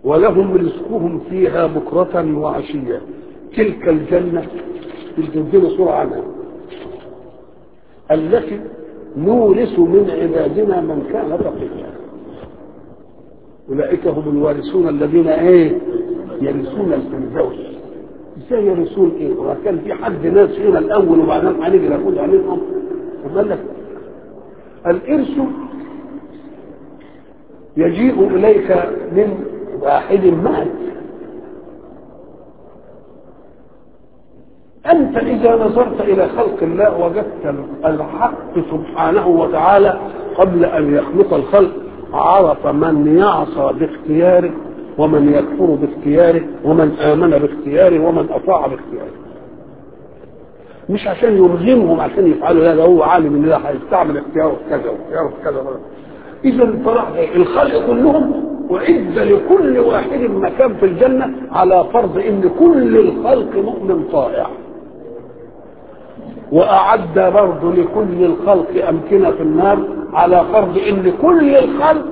ولهم رزقهم فيها بكرة وعشية تلك الجنة تدينا صورة عنها التي نورث من عبادنا من كان تقيا اولئك هم الوارثون الذين ايه يرثون الفردوس ازاي يرثون ايه وكان في حد ناس هنا الاول وبعدين هنيجي ناخد عليهم قال لك الارث يجيء اليك من واحد مات أنت إذا نظرت إلى خلق الله وجدت الحق سبحانه وتعالى قبل أن يخلق الخلق عرف من يعصى باختياره ومن يكفر باختياره ومن آمن باختياره ومن أطاع باختياره مش عشان يلزمهم عشان يفعلوا لا ده هو عالم ان ده هيستعمل اختياره في كذا واختياره في كذا اذا طلع الخلق كلهم وعد لكل واحد مكان في الجنه على فرض ان كل الخلق مؤمن طائع وأعد برضه لكل الخلق أمكنة في النار على فرض إن كل الخلق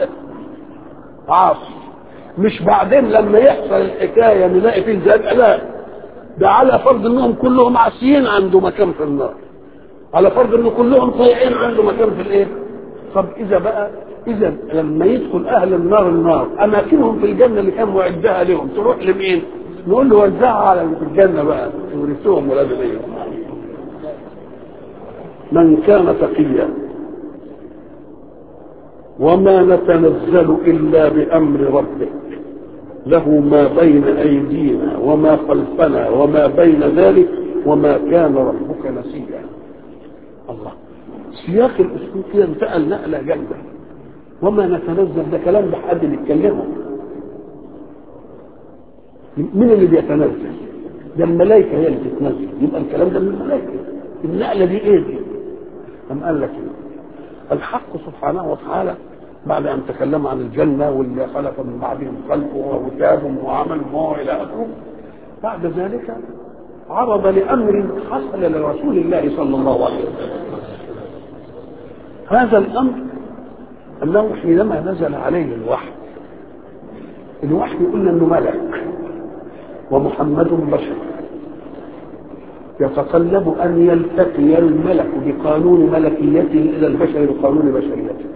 عاصي مش بعدين لما يحصل الحكاية نلاقي فيه زاد لا ده على فرض إنهم كلهم عاصيين عنده مكان في النار على فرض إن كلهم طيعين عنده مكان في الإيه؟ طب إذا بقى إذا لما يدخل أهل النار النار أماكنهم في الجنة اللي كان معدها لهم تروح لمين؟ نقول له وزعها على الجنة بقى ورثوهم ولاد الإيه؟ من كان تقيا وما نتنزل الا بامر ربك له ما بين ايدينا وما خلفنا وما بين ذلك وما كان ربك نسيا الله سياق الاسلوب كده انتقل نقله جامده وما نتنزل ده كلام ده حد بيتكلمه مين اللي بيتنزل ده الملائكه هي اللي بتتنزل يبقى الكلام ده من الملائكه النقله دي ايه دي أم قال لك إيه؟ الحق سبحانه وتعالى بعد أن تكلم عن الجنة واللي خلق من بعدهم خلقه وتابهم وعملهم وإلى آخره بعد ذلك عرض لأمر حصل لرسول الله صلى الله عليه وسلم هذا الأمر أنه حينما نزل عليه الوحي الوحي قلنا أنه ملك ومحمد بشر يتطلب أن يلتقي الملك بقانون ملكيته إلى البشر بقانون بشريته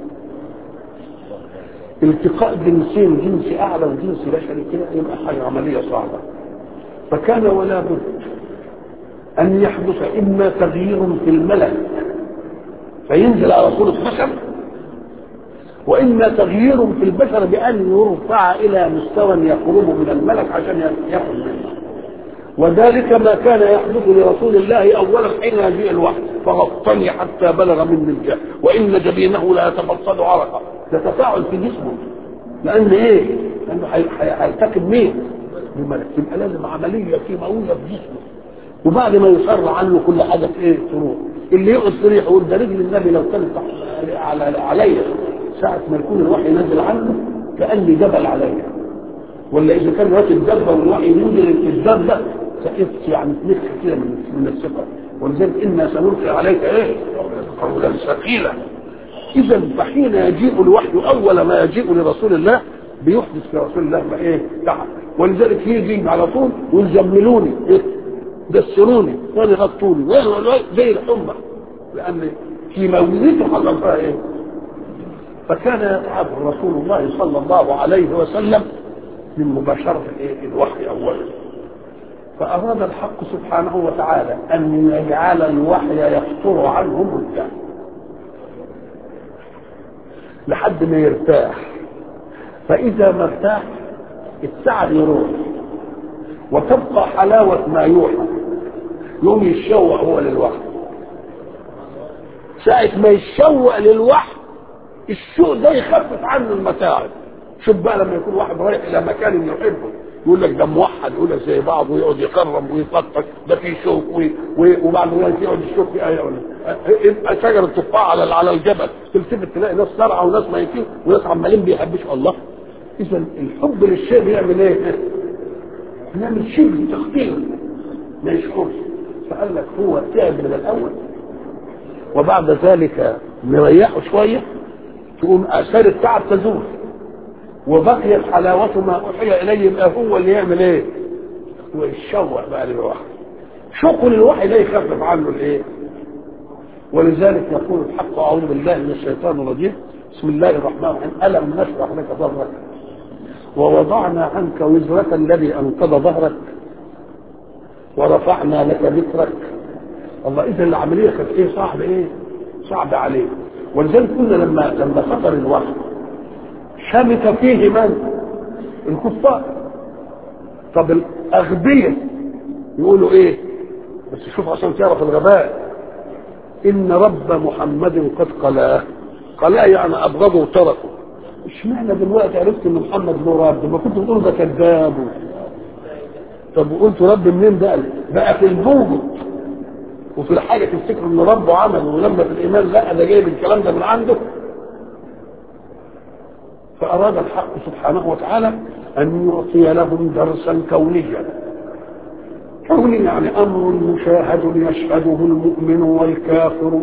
التقاء جنسين جنس أعلى وجنس بشري كده يبقى حاجة عملية صعبة فكان ولا بد أن يحدث إما تغيير في الملك فينزل على صورة بشر وإما تغيير في البشر بأن يرفع إلى مستوى يقرب من الملك عشان يأخذ منه وذلك ما كان يحدث لرسول الله اولا حين يجيء الوحي فغطني حتى بلغ مني الجهل وان جبينه لا يتفصد عرقا ده تفاعل في جسمه لان ايه؟ لانه هيرتكب مين؟ الملك يبقى لازم عمليه كيماويه في جسمه وبعد ما يصر عنه كل حاجه في ايه؟ تروح اللي يقعد في ريحه يقول ده رجل النبي لو كانت على عليا ساعه ما يكون الوحي نازل عنه كاني جبل عليا ولا اذا كان راكب دبه والوحي ينزل الدبه سقطت يعني تنك كده من من الثقه ولذلك انا سنلقي عليك ايه؟ قولا ثقيلا اذا فحين يجيء الوحي اول ما يجيء لرسول الله بيحدث في رسول الله ما ايه؟ تعب ولذلك يجي على طول ويزملوني إيه؟ دسروني وانا غطوني وانا زي الحمى لان كيماويته حصل فيها ايه؟ فكان يتعب رسول الله صلى الله عليه وسلم من مباشره الايه؟ الوحي اولا فأراد الحق سبحانه وتعالى أن يجعل الوحي يقصر عنه مدة لحد ما يرتاح فإذا ما ارتاح التعب يروح وتبقى حلاوة ما يوحى يوم يتشوق هو للوحي ساعة ما يتشوق للوحي الشوق ده يخفف عنه المتاعب شوف بقى لما يكون واحد رايح إلى مكان يحبه يقول لك ده موحد يقول لك زي بعض ويقعد يقرب ويطقطق ده في شوك وبعد ذلك يقعد يشوف في ايه ولا شجره تفاح على على الجبل تلتفت تلاقي ناس صرعى وناس ميتين وناس عمالين بيحبشوا الله اذا الحب للشيء بيعمل ايه؟ بيعمل شبه تخطير ما يشعرش فقال لك هو تعب من الاول وبعد ذلك نريحه شويه تقوم اثار التعب تزول وبقيت حلاوة ما أوحي إليه يبقى هو اللي يعمل إيه؟ ويتشوق بقى للوحي شوقه للوحي ده يخفف عنه الإيه؟ ولذلك يقول الحق أعوذ بالله من الشيطان الرجيم بسم الله الرحمن الرحيم ألم نشرح لك ظهرك ووضعنا عنك وزرك الذي أنقض ظهرك ورفعنا لك ذكرك الله إذا العملية كانت إيه صعب إيه؟ صعب عليه ولذلك كنا لما لما سطر الوحي شمت فيه من؟ الكفار طب الأغبياء يقولوا إيه؟ بس شوف عشان تعرف الغباء إن رب محمد قد قلاه قلاه يعني أبغضه وتركه اشمعنى دلوقتي عرفت إن محمد له رب؟ ما كنت بتقول ده كذاب طب وقلت رب منين بقى؟ بقى في البوجود وفي الحاجة تفتكر إن ربه عمل ولما في الإيمان لا ده جايب الكلام ده من عنده فأراد الحق سبحانه وتعالى أن يعطي لهم درسا كونيا كوني يعني أمر مشاهد يشهده المؤمن والكافر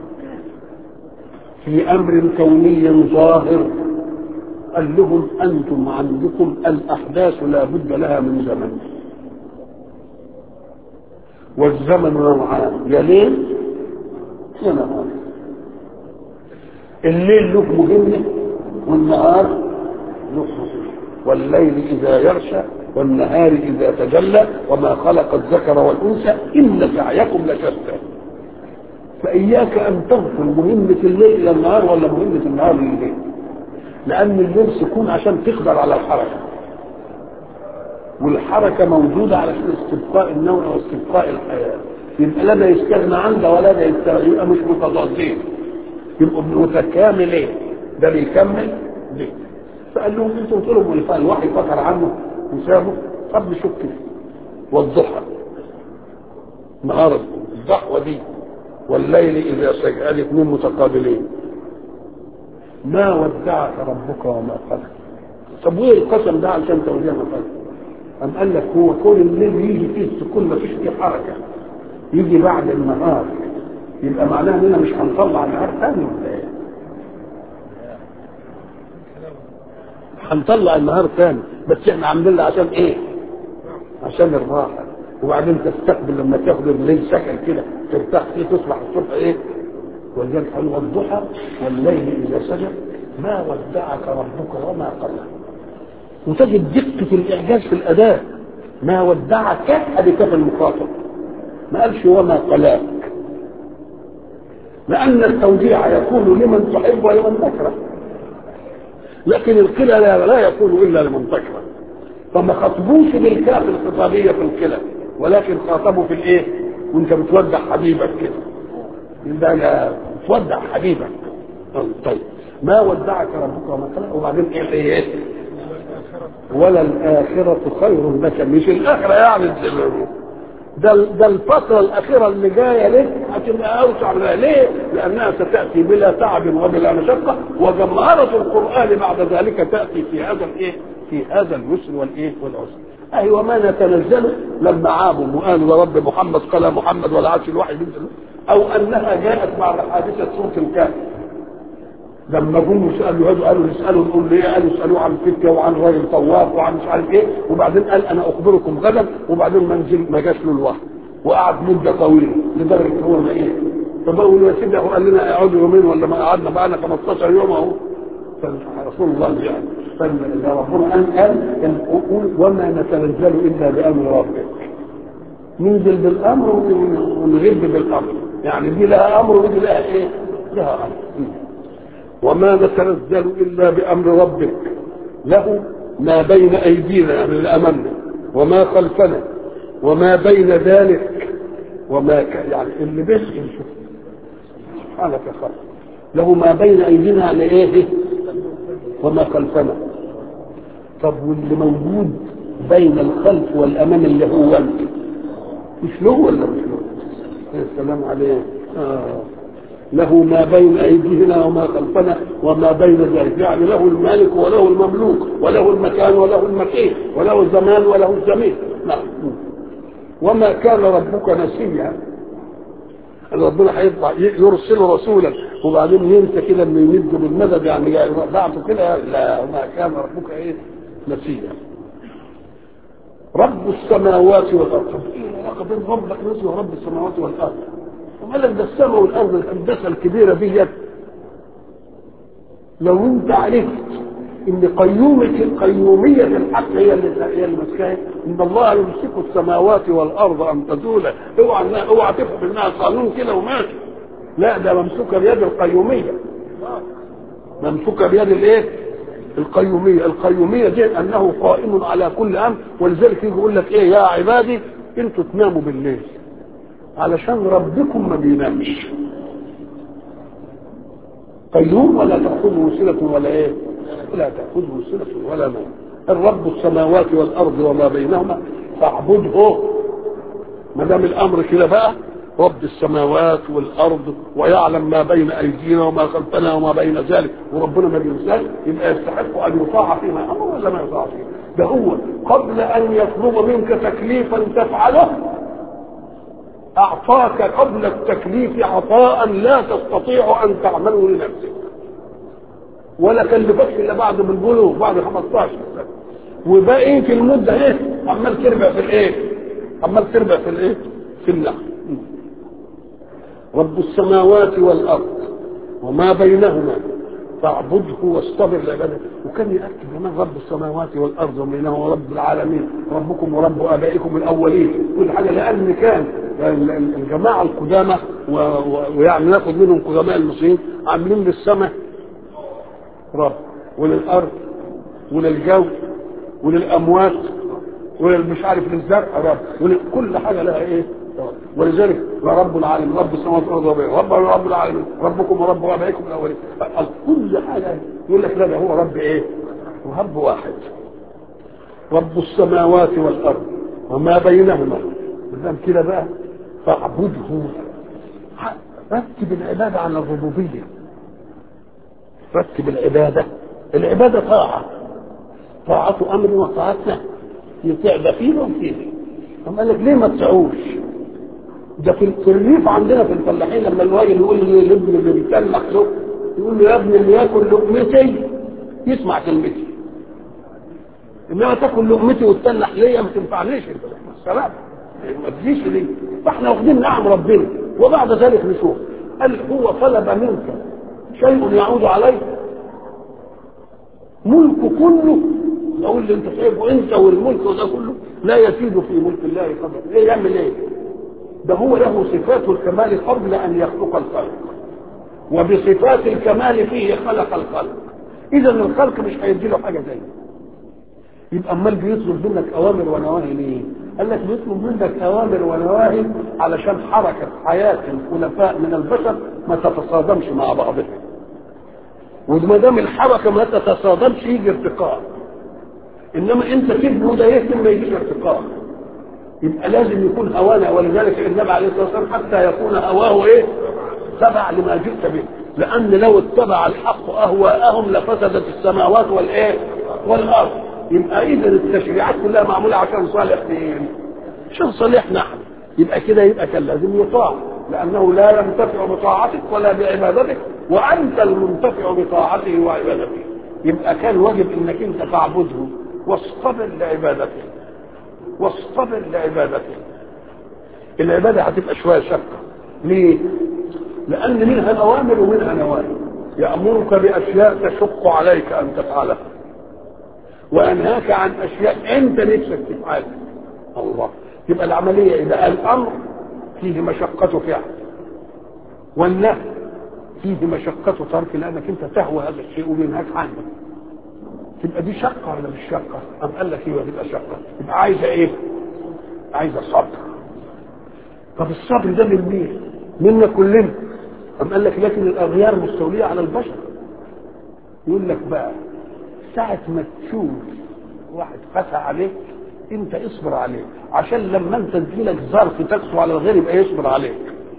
في أمر كوني ظاهر قال لهم أنتم عندكم الأحداث لا بد لها من زمن والزمن نوعان يا ليل يا نهار الليل له مهمة والنهار له مهمة والليل إذا يغشى والنهار إذا تجلى وما خلق الذكر والأنثى إن سعيكم لشتى فإياك أن تغفل مهمة الليل إلى النهار ولا مهمة النهار لليل لأن الليل سكون عشان تقدر على الحركة والحركة موجودة علشان استبقاء النوع واستبقاء الحياة يبقى لا ده يستغنى عن ده ولا ده يستغنى يبقى مش متضادين يبقوا متكاملين ده بيكمل ده فقال لهم انتوا بتقولوا الوحي فتر عنه وسابه طب نشوف كده والضحى نهار الضحوة دي والليل إذا سجى الاثنين متقابلين ما ودعك ربك وما قلق طب وايه القسم ده عشان توديها ما قلق أم قال لك هو كل الليل يجي فيه السكون ما فيش فيه حركة يجي بعد النهار يبقى معناه اننا مش هنطلع النهار ثاني ولا ايه؟ هنطلع النهار ثاني بس احنا عاملين له عشان ايه؟ عشان الراحة وبعدين تستقبل لما تاخد الليل سكن كده ترتاح فيه تصبح الصبح ايه؟ ولذلك قال والضحى والليل اذا سجى ما ودعك ربك وما قلق وتجد دقة الإعجاز في الأداء ما ودعك أدي كف المخاطب ما قالش وما قلاك لأن التوديع يكون لمن تحب ولمن تكره لكن القلة لا, لا يكون إلا لمن تكره فما خطبوش بالكاف الخطابية في القلة ولكن خاطبوا في الإيه وأنت بتودع حبيبك كده يبقى تودع حبيبك طيب ما ودعك ربك وما قلاك وبعدين إيه إيه ولا الآخرة خير لك مش الآخرة يعني ده ده الفترة الأخيرة اللي جاية لك هتبقى أوسع منها ليه؟ لأنها ستأتي بلا تعب وبلا مشقة وجمهرة القرآن بعد ذلك تأتي في هذا الإيه؟ في هذا اليسر والإيه؟ والعسر. أي وما نتنزل لما عابوا وقالوا يا رب محمد قال محمد ولا عادش الوحي ينزل أو أنها جاءت بعد حادثة سورة الكهف لما جم يسالوا هذا قالوا نساله نقول ليه قالوا اسالوه عن فتيه وعن راجل طواف وعن مش عارف ايه وبعدين قال انا اخبركم غدا وبعدين ما نزل ما جاش له الوحي وقعد مده طويله لدرجه هو ما ايه فبقول يا سيدي هو قال لنا اقعدوا يومين ولا ما قعدنا بقى لنا 15 يوم اهو فرسول الله يعني فاذا ربنا قال قال قول وما نتنزل الا بامر ربك ننزل بالامر ونغب بالامر يعني دي لها امر ودي لها ايه؟ لها امر وما نتنزل الا بامر ربك له ما بين ايدينا يعني اللي امامنا وما خلفنا وما بين ذلك وما ك... يعني اللي بس نشوف سبحانك يا خالق له ما بين ايدينا يعني ايه وما خلفنا طب واللي موجود بين الخلف والامام اللي هو انت مش له ولا مش له يا سلام عليه آه. له ما بين ايدينا وما خلفنا وما بين ذلك يعني له المالك وله المملوك وله المكان وله المكين وله الزمان وله الزمين نعم وما كان ربك نسيا ربنا هيطلع يرسل رسولا وبعدين ينسى كده انه يمد بالمدد يعني بعده كده لا ما كان ربك ايه نسيا رب السماوات والارض طب ايه العلاقه بين ربك نسي ورب السماوات والارض وقال لك ده السماء والارض الهندسه الكبيره ديت لو انت عرفت ان قيومة قيومية الحق هي اللي هي اللي ماسكاها ان الله يمسك السماوات والارض ان تزولا اوعى اوعى تفهم انها قانون كده وماشي لا ده ممسوكه بيد القيومية ممسوكه بيد الايه؟ القيومية القيومية دي انه قائم على كل امر ولذلك يجي يقول لك ايه يا عبادي انتوا تناموا بالليل علشان ربكم ما بينامش قيوم ولا تأخذه سنة ولا ايه ولا تأخذه سنة ولا نوم الرب السماوات والأرض وما بينهما فاعبده ما دام الأمر كده بقى رب السماوات والأرض ويعلم ما بين أيدينا وما خلفنا وما بين ذلك وربنا ما بينساش يبقى يستحق أن يطاع فيما أمر ولا ما يطاع فيه ده هو قبل أن يطلب منك تكليفا تفعله أعطاك قبل التكليف عطاء لا تستطيع أن تعمله لنفسك ولا كلفكش إلا بعد بالبلوغ بعد 15 سنة وباقي في المدة إيه عمال تربع في الإيه عمال تربع في الإيه في النخل رب السماوات والأرض وما بينهما فاعبده واصطبر لعبادته وكان يأكد كمان رب السماوات والأرض وبينهما رب العالمين ربكم ورب آبائكم الأولين كل حاجة لأن كان الجماعة القدامى ويعني ناخد منهم قدماء المصريين عاملين للسماء رب وللأرض وللجو وللأموات وللمش عارف للزرع رب ولكل حاجة لها إيه ولذلك رب العالمين رب السماوات والارض وبين رب رب العالمين ربكم ورب ابائكم الاولين كل حاجه يقول لك لا ده هو رب ايه؟ رب واحد رب السماوات والارض وما بينهما ما كده بقى فاعبده رتب العباده على الربوبيه رتب العباده العباده طاعه طاعة أمر وطاعة نهي يطيع ده فيه وفيه أما قال لك ليه ما تطيعوش؟ ده في الريف عندنا في الفلاحين لما الراجل يقول لابن اللي بيتلح له يقول له يا ابني اللي ياكل لقمتي يسمع كلمتي انما تاكل لقمتي وتتلح ليا ما تنفعنيش السلام ما تجيش ليه فاحنا واخدين نعم ربنا وبعد ذلك نشوف هل هو طلب منك شيء يعود عليه ملك كله اقول اللي انت سايبه انت والملك وده كله لا يزيد في ملك الله قدر ايه يعمل ايه ده هو له صفات الكمال قبل ان يخلق الخلق وبصفات الكمال فيه خلق الخلق اذا الخلق مش هيدي له حاجه زيه يبقى امال بيطلب منك اوامر ونواهي ليه؟ قال لك بيطلب منك اوامر ونواهي علشان حركه حياه الخلفاء من البشر ما تتصادمش مع بعضها وما دام الحركه ما تتصادمش يجي ارتقاء انما انت تبني ده يهتم ما يجيش ارتقاء يبقى لازم يكون هوانا ولذلك النبي عليه الصلاه والسلام حتى يكون هواه ايه؟ تبع لما جئت به لان لو اتبع الحق اهواءهم لفسدت السماوات والايه؟ والارض يبقى اذا التشريعات كلها معموله عشان صالح مين؟ عشان صالح نحن يبقى كده يبقى كان لازم يطاع لانه لا ينتفع بطاعتك ولا بعبادتك وانت المنتفع بطاعته وعبادته يبقى كان واجب انك انت تعبده واصطبر لعبادته واصطبر لعبادته العبادة هتبقى شوية شقة ليه؟ لأن منها أوامر ومنها نواهي يأمرك بأشياء تشق عليك أن تفعلها وينهاك عن أشياء أنت نفسك تفعلها الله يبقى العملية إذا الأمر فيه مشقة فعل والنهي فيه مشقة ترك لأنك أنت تهوى هذا الشيء وينهاك عنه تبقى دي شقة ولا مش شقة؟ أم قال لك ايوه تبقى شقة يبقى عايزة ايه؟ عايزة صبر طب الصبر ده من مين؟ منا كلنا أم قال لك لكن الأغيار مستولية على البشر يقول لك بقى ساعة ما تشوف واحد قسى عليك انت اصبر عليه عشان لما انت تجيلك ظرف تقسو على الغير يبقى يصبر عليك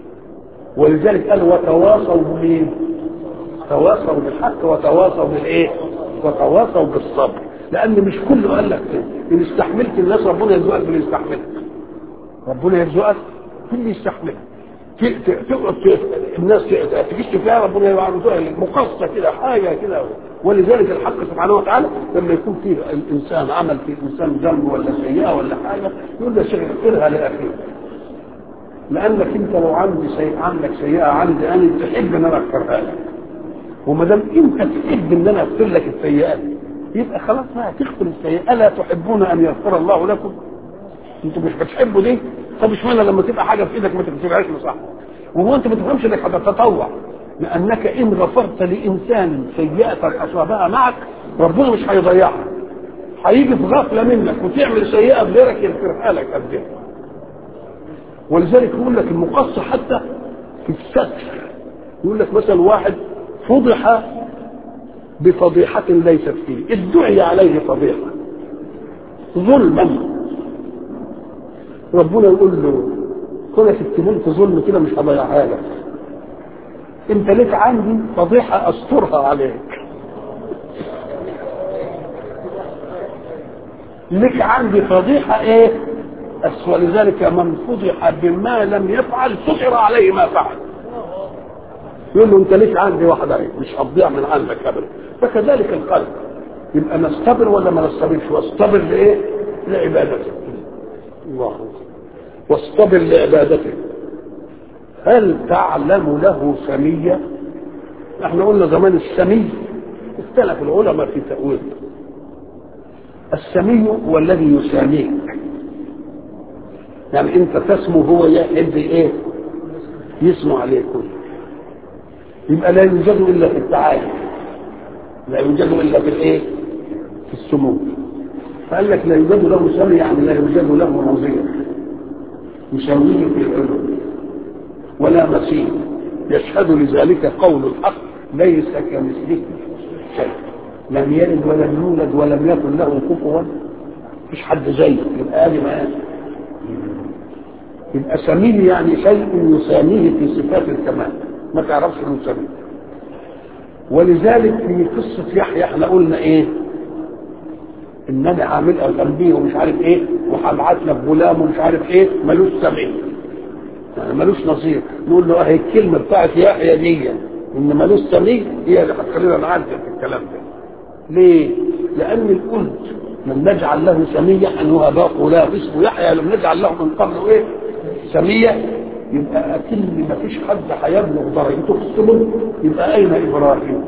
ولذلك قال وتواصوا بمين؟ تواصوا بالحق وتواصوا بالايه؟ وتواصوا بالصبر لان مش كله قال لك كده ان استحملت الناس ربنا يرزقك باللي يستحملك ربنا يرزقك باللي يستحملك تقعد الناس تكش فيها ربنا يعرضوها مقصه كده حاجه كده ولذلك الحق سبحانه وتعالى لما يكون فيه الانسان عمل في الانسان ذنب ولا سيئه ولا حاجه يقول له شيء اغفرها لاخيك لانك انت لو عندي سيئة عندك سيئه عندي انا تحب ان انا اغفرها لك وما دام انت تحب ان انا اغفر لك السيئات يبقى خلاص بقى تغفر السيئه الا تحبون ان يغفر الله لكم انتوا مش بتحبوا دي طب اشمعنى لما تبقى حاجه في ايدك ما تغفرهاش صح وهو انت ما تفهمش انك هتتطوع لانك ان غفرت لانسان سيئه اصابها معك ربنا مش هيضيعها هيجي في غفله منك وتعمل سيئه بغيرك يغفرها لك قد ايه ولذلك يقول لك المقص حتى في الستر يقول لك مثلا واحد فضح بفضيحة ليست فيه ادعي عليه فضيحة ظلما ربنا يقول له كونك اتممت ظلم كده مش هضيعها لك انت ليك عندي فضيحة استرها عليك لك عندي فضيحة ايه ولذلك من فضح بما لم يفعل ستر عليه ما فعل يقول له انت ليك عندي واحدة ايه مش هتضيع من عندك ابدا فكذلك القلب يبقى نستبر ولا ما نستبرش واستبر لايه لعبادته الله واصطبر لعبادته هل تعلم له سمية احنا قلنا زمان السمي اختلف العلماء في تأويله السمي هو الذي يساميك يعني انت تسمو هو يحب ايه يسمو عليك يبقى لا يوجد الا في التعالي لا يوجد الا في الايه في السمو فقال لك لا يوجد له سمي يعني لا يوجد له نظير يساويه في العلوم ولا مثيل يشهد لذلك قول الحق ليس كمثله شيء لم يلد ولم يولد ولم يكن له كفوا مفيش حد زيه يبقى ادي ما يبقى سميه يعني شيء يساميه في صفات الكمال ما تعرفش انه سميه ولذلك في قصه يحيى احنا قلنا ايه ان انا عاملها تنبيه ومش عارف ايه وهبعت لك غلام ومش عارف ايه ملوش سميه يعني ملوش نصير نقول له اهي الكلمه بتاعت يحيى دي ان ملوش سميه هي اللي هتخلينا نعدل في الكلام ده ليه؟ لان قلت لم نجعل له سميه ان هو باق له اسمه يحيى لم نجعل له من قبل ايه؟ سميه يبقى اكن ما فيش حد هيبلغ درجته في السلوك يبقى اين ابراهيم؟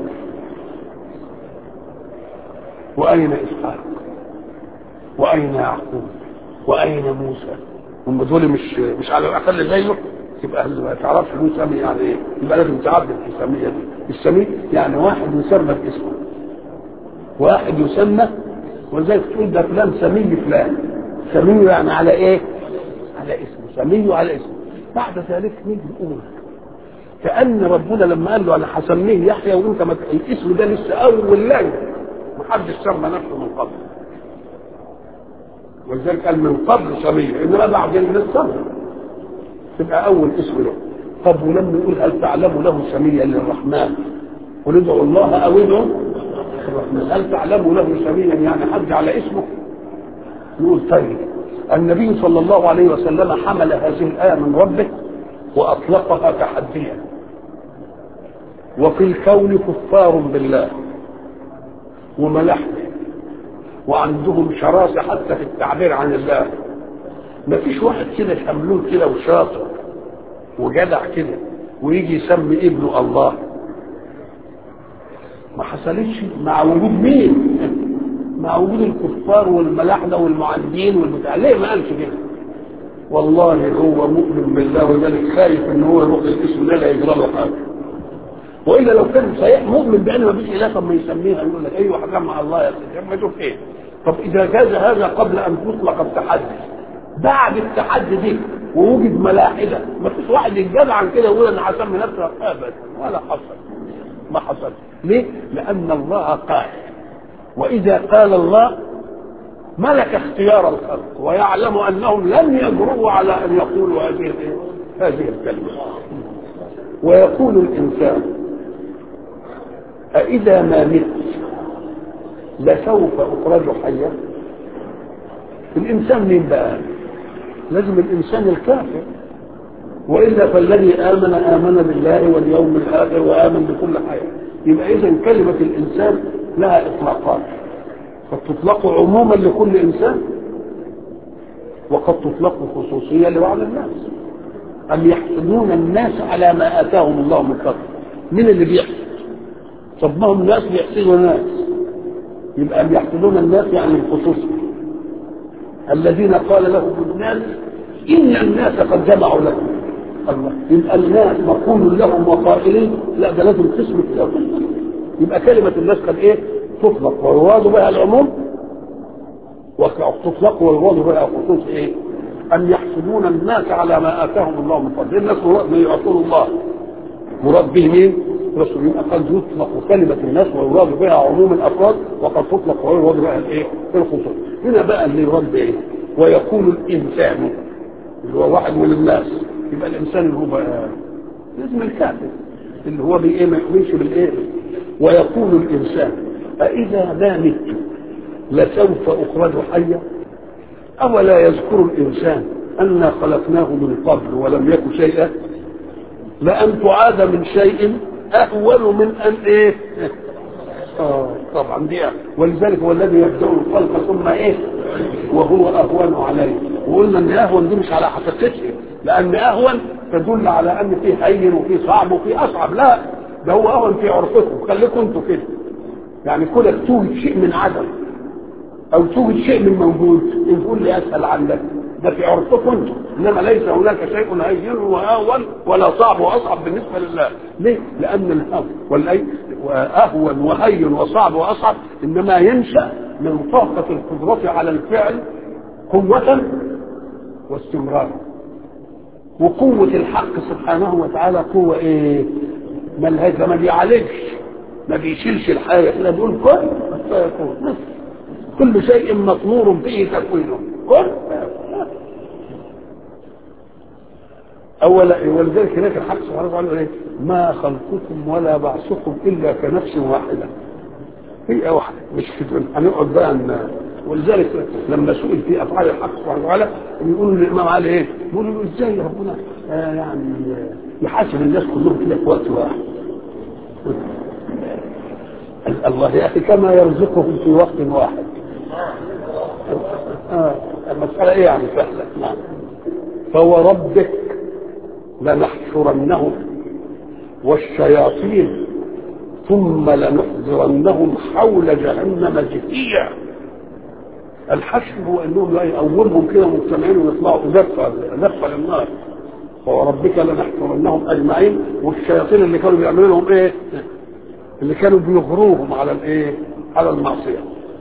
واين اسحاق؟ واين يعقوب؟ واين موسى؟ هم دول مش مش على الاقل زيه يبقى ما تعرفش له سمي يعني ايه؟ يبقى لازم تعدل في السميه دي، السمي يعني واحد يسمى باسمه واحد يسمى ولذلك تقول ده فلان سمي فلان سميه يعني على ايه؟ على اسمه سميه على اسمه بعد ذلك نيجي نقول كأن ربنا لما قال له انا هسميه يحيى وانت ما الاسم ده لسه اول ليله ما حدش سمى نفسه من قبل ولذلك قال من قبل سميه انما بعدين لسه تبقى اول اسم له طب ولما يقول هل تعلم له سميا للرحمن قل ادعوا الله او ادعوا الرحمن هل تعلم له سميا يعني حد على اسمه يقول طيب النبي صلى الله عليه وسلم حمل هذه الآية من ربه وأطلقها تحديا وفي الكون كفار بالله وملحمه وعندهم شراسة حتى في التعبير عن الله ما فيش واحد كده شملول كده وشاطر وجدع كده ويجي يسمي ابنه الله ما حصلتش مع وجود مين مع وجود الكفار والملاحدة والمعاندين والبتاع ليه ما قالش كده والله هو مؤمن بالله وذلك خايف ان هو يروح الاسم ده لا يجرى له حاجه والا لو كان صحيح مؤمن بان ما فيش اله طب ما يسميها يقول لك ايوه حكم مع الله يا سيدي ما اشوف ايه طب اذا جاز هذا قبل ان تطلق التحدي بعد التحدي دي ووجد ملاحده ما فيش واحد يتجدع عن كده يقول انا هسمي نفسي ابدا ولا حصل ما حصل ليه؟ لان الله قال واذا قال الله ملك اختيار الخلق ويعلم انهم لن يجرؤوا على ان يقولوا هذه هذه الكلمه ويقول الانسان أإذا ما مت لسوف أخرج حيا الإنسان مين بقى لازم الإنسان الكافر والا فالذي امن امن بالله واليوم الاخر وامن بكل حاجه يبقى اذا كلمه الانسان لها اطلاقات قد تطلق عموما لكل انسان وقد تطلق خصوصيه لبعض الناس ام يحسدون الناس على ما اتاهم الله من فضل مين اللي بيحسد طب ما هم ناس بيحسدوا ناس يبقى ام يحسدون الناس يعني الخصوص الذين قال لهم الناس ان الناس قد جمعوا لكم الله يبقى الناس مقول لهم وقائلين لا ده لازم قسم كده يبقى كلمة الناس قد ايه تطلق ويراد بها العموم وتطلق ويراد بها خصوص ايه ان يحسدون الناس على ما اتاهم الله من فضل الناس مراد ما يعطون الله مراد به مين رسول يبقى قد يطلق كلمة الناس ويراد بها عموم الافراد وقد تطلق ويراد بها الايه الخصوص هنا بقى اللي يراد بايه ويقول الانسان اللي هو واحد من الناس يبقى الانسان اللي هو بقى لازم الكافر اللي هو بايه ما يؤمنش بالايه ويقول الانسان أإذا ما مت لسوف أخرج حيا أولا يذكر الإنسان أنا خلقناه من قبل ولم يك شيئا لأن تعاد من شيء أهون من أن إيه آه طبعا دي ولذلك هو الذي يبدأ الخلق ثم إيه وهو أهون عليه وقلنا أن أهون دي مش على حقيقته لأن أهون تدل على أن فيه هين وفيه صعب وفيه أصعب لا ده هو أهون في عرفكم خليكم أنتوا كده يعني كونك توجد شيء من عدم او توجد شيء من موجود نقول لي اسهل عنك ده في عرفكم انتم انما ليس هناك شيء هين واهون ولا صعب واصعب بالنسبه لله ليه؟ لان الهون والاي واهون وهين وصعب واصعب انما ينشا من طاقه القدره على الفعل قوه واستمرار وقوه الحق سبحانه وتعالى قوه ايه؟ ملهاش ما بيعالجش ما بيشيلش الحاجه احنا بنقول كن فيكون كل شيء مطمور به تكوينه كن اولا ولذلك هناك الحق سبحانه وتعالى ايه ما خلقكم ولا بعثكم الا كنفس واحده هي واحده مش كده هنقعد بقى ان ولذلك لما سئل في افعال الحق سبحانه وتعالى بيقولوا للامام علي ايه؟ بيقولوا له ازاي ربنا آه يعني يحاسب الناس كلهم كده في وقت واحد الله يا اخي كما يرزقهم في وقت واحد آه. المسألة ايه يعني سهلة نعم فهو ربك لنحشرنهم والشياطين ثم لنحضرنهم حول جهنم جثيا الحشر هو انهم لا يقومهم كده مجتمعين ويطلعوا دفة دفة للنار وربك لنحشرنهم اجمعين والشياطين اللي كانوا بيعملوا لهم ايه؟ اللي كانوا بيغروهم على الايه على المعصيه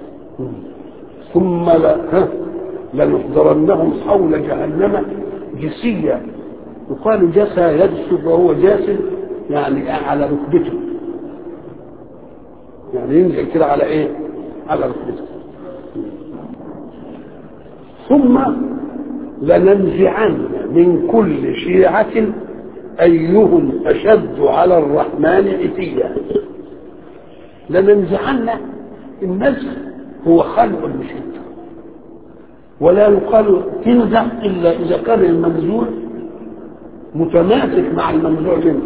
ثم لا لنحضرنهم حول جهنم جسيا يقال جسى يجسد وهو جاس يعني على ركبته يعني ينزل كده على ايه على ركبته ثم لننزعن من كل شيعة أيهم أشد على الرحمن عتيا لننزعن النزع هو خلق المشد ولا يقال تنزع الا اذا كان المنزوع متماسك مع المنزوع منه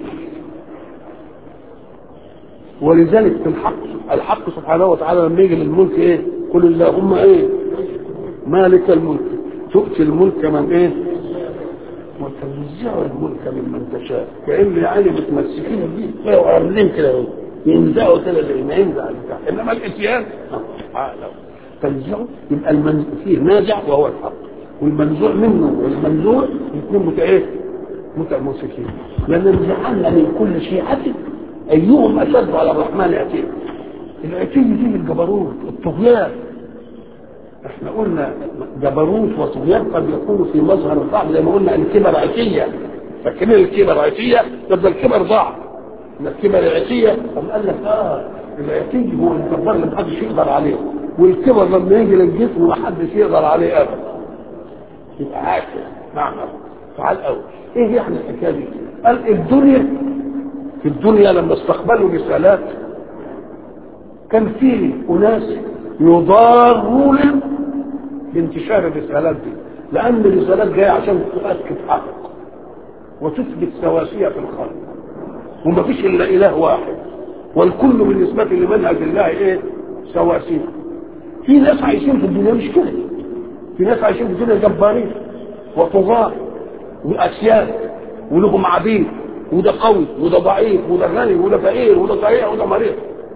ولذلك في الحق الحق سبحانه وتعالى لما يجي للملك ايه قل اللهم ايه مالك الملك تؤتي الملك من ايه وتنزع الملك ممن تشاء كان يعني متمسكين بيه وعاملين كده ينزعوا كده زي ما ينزع البتاع انما الاتيان تنزعه يبقى المنزوع فيه نازع وهو الحق والمنزوع منه والمنزوع الاثنين مت ايه؟ متمسكين لننزعن من كل شيعة ايهم اشد على الرحمن عتيه العتي دي الجبروت الطغيان احنا قلنا جبروت وطغيان قد يكون في مظهر الضعف زي ما قلنا الكبر عتيه فاكرين الكبر عتيه ده الكبر ضعف ان الكبر العتيه طب قال لك اه العتي هو الجبار اللي محدش يقدر عليه والكبر لما يجي للجسم محدش يقدر عليه ابدا يبقى عاكس نعم فعال قوي ايه يعني الحكايه دي؟ قال الدنيا في الدنيا لما استقبلوا رسالات كان في اناس يضارون بانتشار الرسالات دي لان الرسالات جايه عشان تؤكد حق وتثبت سواسية في الخلق وما فيش إلا إله واحد والكل بالنسبة لمنهج الله إيه سواسية في ناس عايشين في الدنيا مش كده في ناس عايشين في الدنيا جبارين وطغاة وأسياد ولهم عبيد وده قوي وده ضعيف وده غني وده فقير وده صحيح وده مريض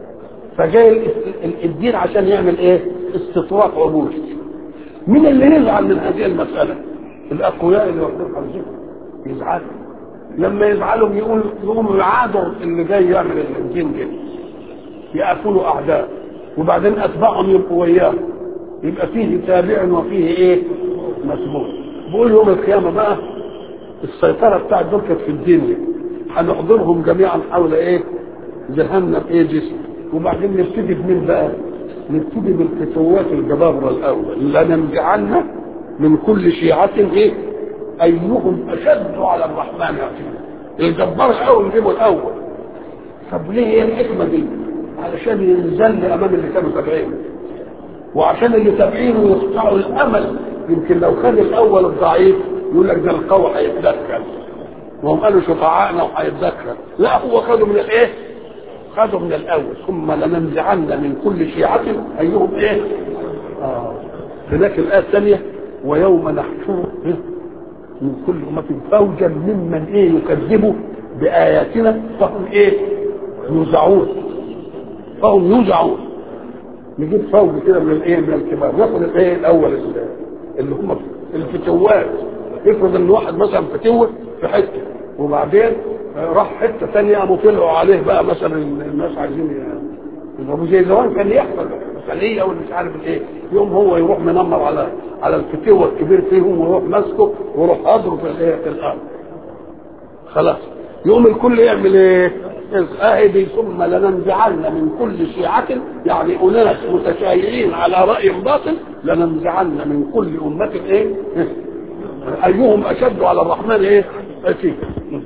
فجاي الدين عشان يعمل ايه استطراق عبودي مين اللي يزعل من هذه المسألة الأقوياء اللي واخدين حرجهم يزعلوا لما يزعلوا يقول يقوموا يعادوا اللي جاي يعمل الدين كده يقفلوا أعداء وبعدين أتباعهم يبقوا وياه يبقى فيه تابع وفيه ايه مسبوق بقول يوم القيامة بقى السيطرة بتاعت دول كانت في الدنيا هنحضرهم جميعا حول ايه جهنم ايه جسم وبعدين نبتدي بمين بقى نبتدي بالفتوات الجبابرة الاول لننزعن من كل شيعة ايه ايهم اشد على الرحمن عتيا الجبار الاول نجيبه الاول طب ليه هي الحكمة دي علشان ينزل امام اللي كانوا تابعين وعشان اللي تابعينه يقطعوا الامل يمكن لو خد الاول الضعيف يقول لك ده القوي هيتذكر وهم قالوا شفعائنا وهيتذكر لا هو خدوا من الايه؟ خدوا من الاول ثم لننزعن من كل شيعة ايهم ايه؟ آه. هناك الايه الثانيه ويوم نحشر من كل امة فوجا ممن ايه يكذبوا باياتنا فهم ايه؟ يوزعون فهم يوزعون نجيب فوج كده من الايه من الكبار ناخد الايه الاول اللي هم الفتوات افرض ان واحد مثلا فتوه في حته وبعدين راح حته ثانيه قاموا طلعوا عليه بقى مثلا الناس عايزين يضربوا زي زمان كان يحصل مثاليه او مش عارف ايه يوم هو يروح منمر على على الفتوه الكبير فيهم ويروح ماسكه ويروح اضرب في الايه في الارض خلاص يقوم الكل يعمل ايه؟ اهدي ثم لننزعن من كل شيعة يعني أناس متشايعين على رأي باطل لننزعن من كل أمة إيه؟ أيهم أشد على الرحمن إيه؟ أتيك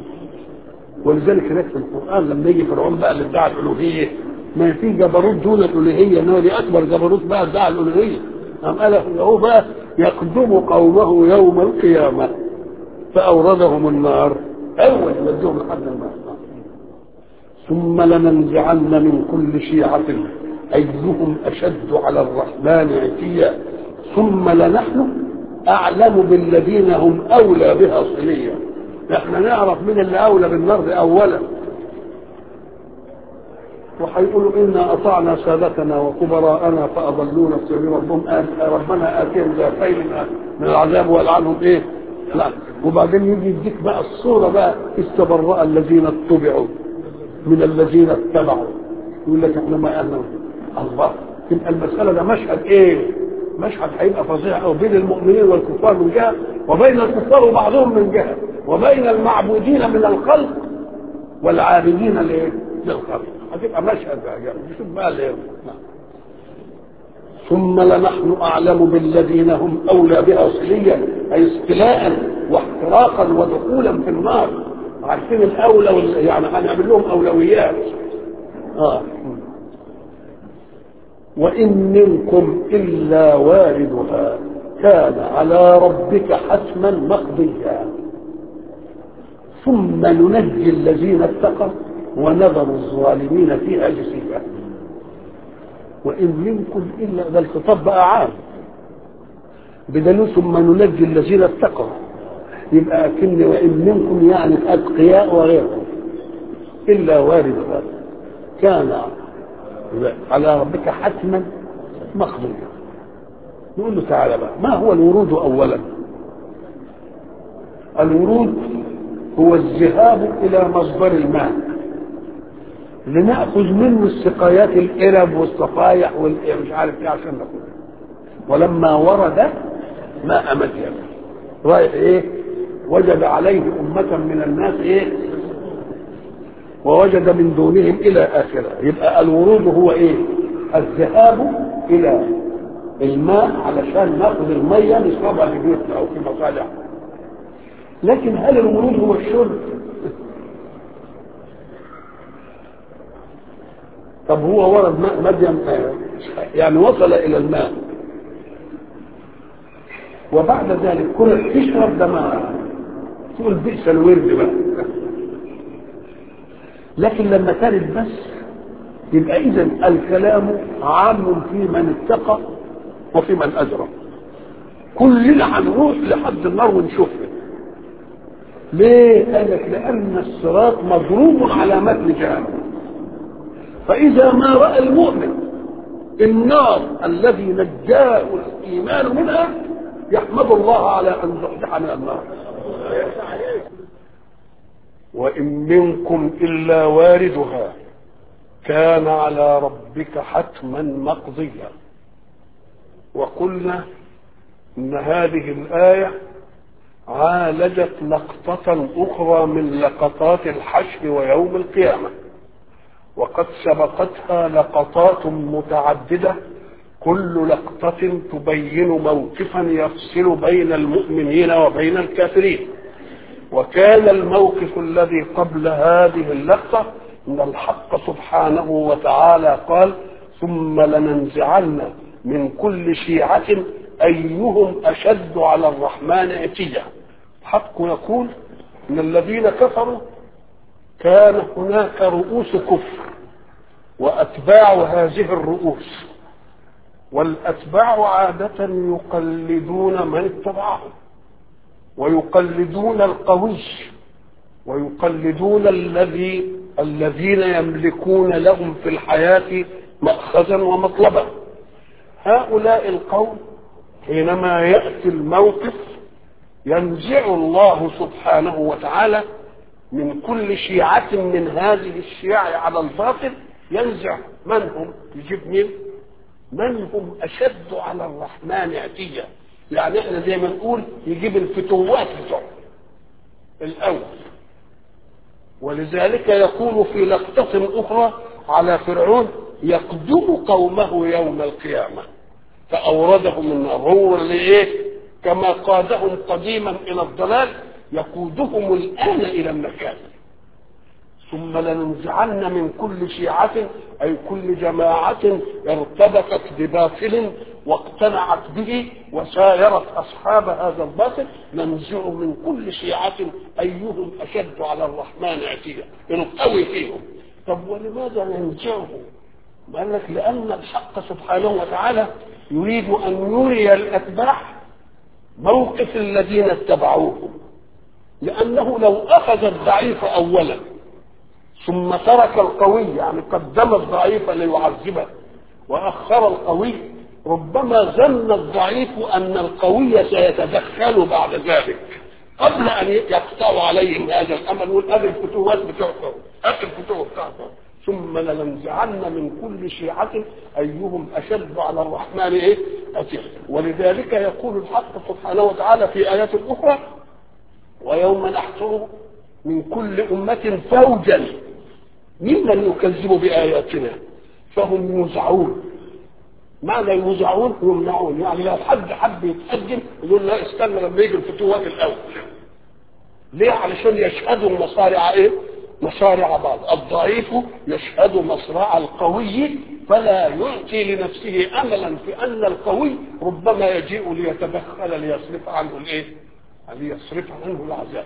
ولذلك هناك في القرآن لما يجي فرعون بقى اللي ادعى الألوهية ما في جبروت دون الألوهية إنما دي أكبر جبروت بقى ادعى الألوهية قام قال هو بقى يقدم قومه يوم القيامة فأوردهم النار أول يوديهم لحد النار ثم لننزعن من كل شيعة أيهم أشد على الرحمن عتيا ثم لنحن أعلم بالذين هم أولى بها صليا احنا نعرف من اللي أولى بالنار أولا وهيقولوا إنا أطعنا سادتنا وكبراءنا فأضلونا السبيل ربهم ربنا آتيهم ضعفين من العذاب والعنهم إيه؟ لا وبعدين يجي يديك بقى الصورة بقى استبرأ الذين اتبعوا من الذين اتبعوا يقول لك احنا ما اهلنا الله تبقى المسألة ده مشهد ايه؟ مشهد هيبقى فظيع قوي بين المؤمنين والكفار من جهة وبين الكفار وبعضهم من جهة وبين المعبودين من الخلق والعابدين ليه؟ للخلق هتبقى مشهد بقى يعني شوف بقى اللي ثم لنحن أعلم بالذين هم أولى بها صليا أي استلاء واحتراقا ودخولا في النار عارفين الأولى وال... يعني هنعمل لهم أولويات آه. وإن منكم إلا واردها كان على ربك حتما مقضيا ثم ننجي الذين اتقوا ونذر الظالمين فيها جثيا وإن منكم إلا ده الخطاب بقى عام بدليل ثم ننجي الذين اتقوا يبقى أكن وإن منكم يعني أتقياء وغيرهم إلا وارد هذا كان على ربك حتما مقضيا نقول له تعالى بقى ما هو الورود أولا الورود هو الذهاب إلى مصدر الماء لنأخذ منه السقايات القرب والصفايح والمش عارف ايه عشان ناخدها ولما ورد ماء مدين رايح ايه وجد عليه أمة من الناس ايه ووجد من دونهم إلى آخره يبقى الورود هو ايه الذهاب إلى الماء علشان ناخذ المية نشربها في بيوتنا أو في مصالحنا لكن هل الورود هو الشرب طب هو ورد ماء مدين يعني وصل الى الماء وبعد ذلك كل تشرب ده ماء تقول بئس الورد بقى لكن لما كانت بس يبقى اذا الكلام عام في من اتقى وفي من اجرم كلنا هنروح لحد النار ونشوفها ليه؟ قال لك لأن الصراط مضروب على متن جهنم فإذا ما رأى المؤمن النار الذي نجاه الإيمان منها يحمد الله على أن زحزح من النار وإن منكم إلا واردها كان على ربك حتما مقضيا وقلنا إن هذه الآية عالجت لقطة أخرى من لقطات الحشر ويوم القيامة وقد سبقتها لقطات متعددة كل لقطة تبين موقفا يفصل بين المؤمنين وبين الكافرين وكان الموقف الذي قبل هذه اللقطة أن الحق سبحانه وتعالى قال ثم لننزعن من كل شيعة أيهم أشد على الرحمن عتيا الحق يقول ان الذين كفروا كان هناك رؤوس كفر واتباع هذه الرؤوس والاتباع عاده يقلدون من اتبعهم ويقلدون القوي ويقلدون الذي الذين يملكون لهم في الحياه ماخذا ومطلبا هؤلاء القوم حينما ياتي الموقف ينزع الله سبحانه وتعالى من كل شيعة من هذه الشيع على الباطل ينزع من هم يجيب مين من هم أشد على الرحمن عتيا يعني احنا زي ما نقول يجيب الفتوات بتوعه الأول ولذلك يقول في لقطة أخرى على فرعون يقدم قومه يوم القيامة فأوردهم النار هو اللي إيه كما قادهم قديما الى الضلال يقودهم الان الى النكال ثم لننزعن من كل شيعة أي كل جماعة ارتبطت بباطل واقتنعت به وسايرت أصحاب هذا الباطل ننزع من كل شيعة أيهم أشد على الرحمن عتيا نقوي فيهم طب ولماذا ننزعه؟ قال لك لأن الحق سبحانه وتعالى يريد أن يري الأتباع موقف الذين اتبعوه لأنه لو أخذ الضعيف أولا ثم ترك القوي يعني قدم الضعيف ليعذبه وأخر القوي ربما ظن الضعيف أن القوي سيتدخل بعد ذلك قبل أن يقطعوا عليهم هذا الأمل يقول أبي الفتوات بتوعكم أبي الفتوة بتاعكم ثم لننزعن من كل شيعة أيهم أشد على الرحمن إيه؟ أتيه ولذلك يقول الحق سبحانه وتعالى في آيات أخرى ويوم نحشر من كل أمة فوجا ممن يكذب بآياتنا فهم يوزعون معنى يوزعون يمنعون يعني لو حد حب يتقدم يقول لا استنى لما يجي الفتوات الأول ليه علشان يشهدوا المصارع ايه مصارع بعض الضعيف يشهد مصرع القوي فلا يعطي لنفسه املا في ان القوي ربما يجيء ليتدخل ليصرف عنه الايه ليصرف عنه العذاب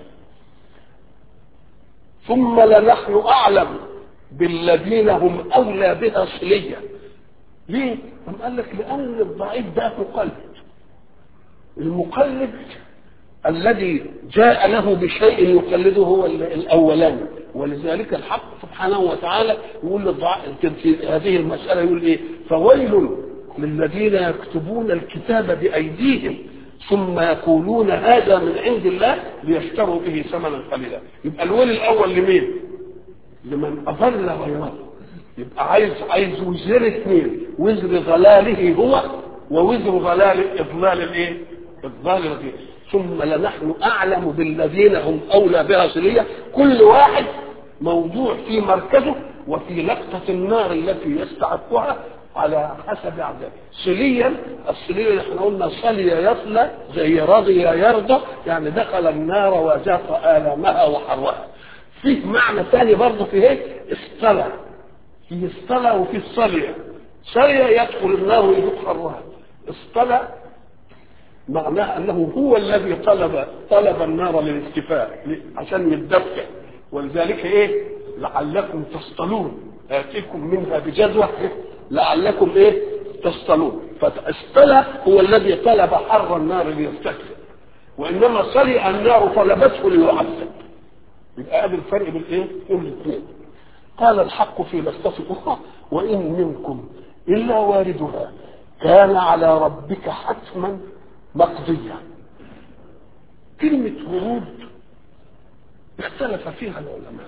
ثم لنحن اعلم بالذين هم اولى بها صليا ليه؟ أم قال لك لان الضعيف ده مقلد المقلد الذي جاء له بشيء يقلده هو الاولاني ولذلك الحق سبحانه وتعالى يقول في هذه المسألة يقول إيه فويل للذين يكتبون الكتاب بأيديهم ثم يقولون هذا من عند الله ليشتروا به ثمنا قليلا يبقى الويل الأول لمين؟ لمن أضل غيره يبقى عايز عايز وزر اثنين وزر ضلاله هو ووزر ضلال إضلال الإيه؟ إضلال الغير ثم لنحن أعلم بالذين هم أولى بها صلية كل واحد موضوع في مركزه وفي لقطة النار التي يستحقها على حسب عذابه صليا الصلية احنا قلنا صلي يصلى زي رضي يرضى يعني دخل النار وذاق آلامها وحرها فيه معنى ثاني برضه في ايه اصطلى في اصطلى وفي الصلية صلي يدخل النار ويذوق حرها اصطلى معناه انه هو الذي طلب طلب النار للاستفاء عشان يتدفع ولذلك ايه لعلكم تصطلون اتيكم منها بجذوه لعلكم ايه تصطلون فاستلى هو الذي طلب حر النار ليستكفئ وانما صلي النار طلبته ليعذب يبقى هذا الفرق بين ايه؟ بين الاثنين قال الحق في لفظة أخرى وإن منكم إلا واردها كان على ربك حتما مقضيا كلمة ورود اختلف فيها العلماء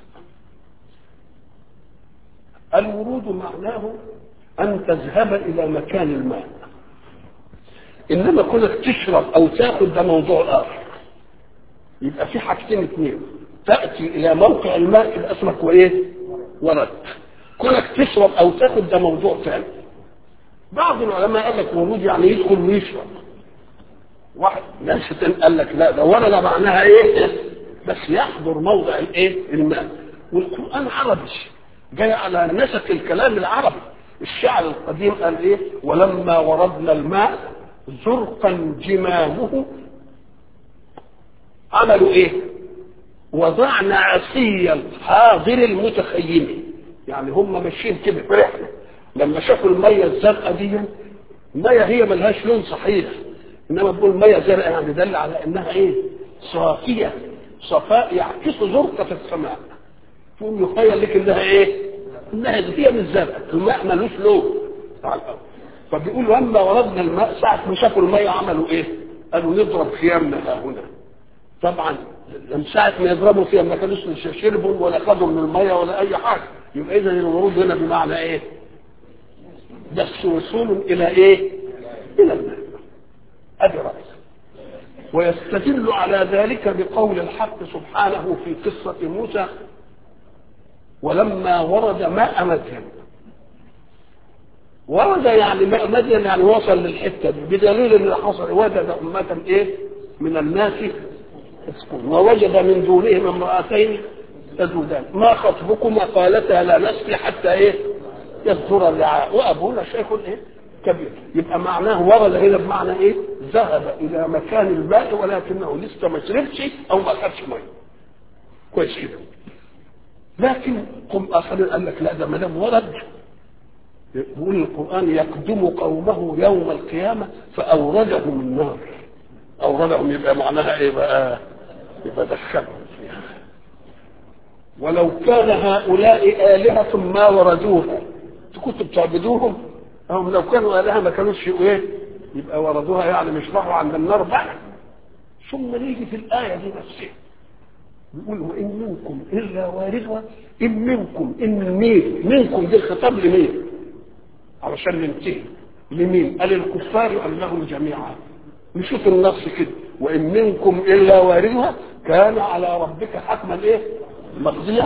الورود معناه أن تذهب إلى مكان الماء إنما كونك تشرب أو تاخذ ده موضوع آخر يبقى في حاجتين اثنين تأتي إلى موقع الماء يبقى اسمك وإيه؟ ورد كونك تشرب أو تاخذ ده موضوع ثاني بعض العلماء قال لك ورود يعني يدخل ويشرب واحد ناس قال لك لا ده ورد معناها ايه بس يحضر موضع الايه الماء والقران عربي جاي على نسق الكلام العربي الشعر القديم قال ايه ولما وردنا الماء زرقا جمامه عملوا ايه وضعنا عصي الحاضر المتخيم يعني هم ماشيين كده في رحله لما شافوا الميه الزرقاء دي الميه هي ملهاش لون صحيح انما بقول ميه زرقاء يعني دل على انها ايه صافيه صفاء يعكس زرقه السماء تقوم يخيل لك انها ايه انها هي من الزرقاء الماء ملوش لون على الارض فبيقول لما وردنا الماء ساعه ما شافوا الميه عملوا ايه قالوا نضرب خيامنا ها هنا طبعا من ساعه ما يضربوا فيها ما كانوش شربوا ولا خدوا من الميه ولا اي حاجه يبقى اذا الورود هنا بمعنى ايه بس وصول الى ايه الى الماء ادي راي ويستدل على ذلك بقول الحق سبحانه في قصه موسى ولما ورد ماء مدين ورد يعني ماء مدين يعني وصل للحته دي بدليل ان حصل وجد امه ايه من الناس يسكن ووجد من دونهم امرأتين تذودان ما خطبكما قالتا لا نسقي حتى ايه يصدر الرعاء وابونا شيخ ايه كبير يبقى معناه ورد هنا بمعنى ايه ذهب الى مكان الماء ولكنه لسه ما شربش او ما خدش ميه كويس كده لكن قم اخرين قال لك لا ده ما دام ورد يقول القران يقدم قومه يوم القيامه فاوردهم النار اوردهم يبقى معناها ايه بقى يبقى دخلهم فيها ولو كان هؤلاء آلهة ما وردوها كنتوا بتعبدوهم هم لو كانوا آلهة ما كانوش ايه يبقى وردوها يعني مش راحوا عند النار بقى ثم نيجي في الآية دي نفسها يقول وإن منكم إلا واردها إن منكم إن مين منكم دي الخطاب لمين علشان ننتهي لمين قال الكفار أم لهم جميعا نشوف النص كده وإن منكم إلا واردها كان على ربك حتما إيه مقضية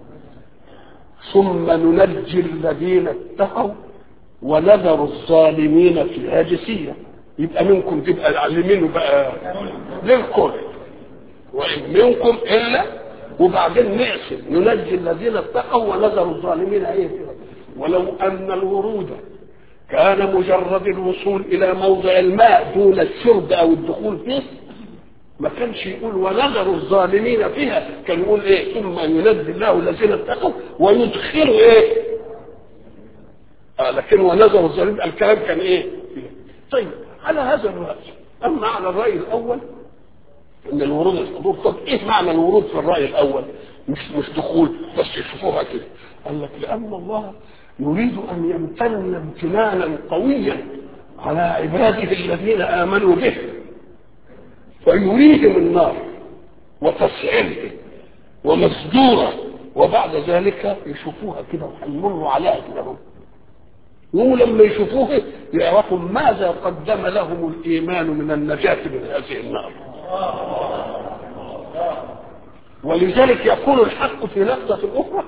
ثم ننجي الذين اتقوا ونذر الظالمين فيها جثية يبقى منكم تبقى لمين بقى للكل وإن منكم إلا وبعدين نقسم ننجي الذين اتقوا ونذر الظالمين ايه ولو ان الورود كان مجرد الوصول الى موضع الماء دون الشرب او الدخول فيه ما كانش يقول ونذر الظالمين فيها كان يقول ايه ثم ينجي الله الذين اتقوا ويدخلوا ايه آه لكن ونذر الظالمين الكلام كان ايه طيب على هذا الرأي اما على الرأي الاول ان الورود الحضور طب ايه معنى الورود في الراي الاول مش مش دخول بس يشوفوها كده قال لك لان الله يريد ان يمتن امتنانا قويا على عباده الذين امنوا به فيريهم النار وتسعيره ومصدوره وبعد ذلك يشوفوها كده وهيمروا عليها كده هم ولما يشوفوها يعرفوا ماذا قدم لهم الايمان من النجاه من هذه النار ولذلك يقول الحق في لفظة أخرى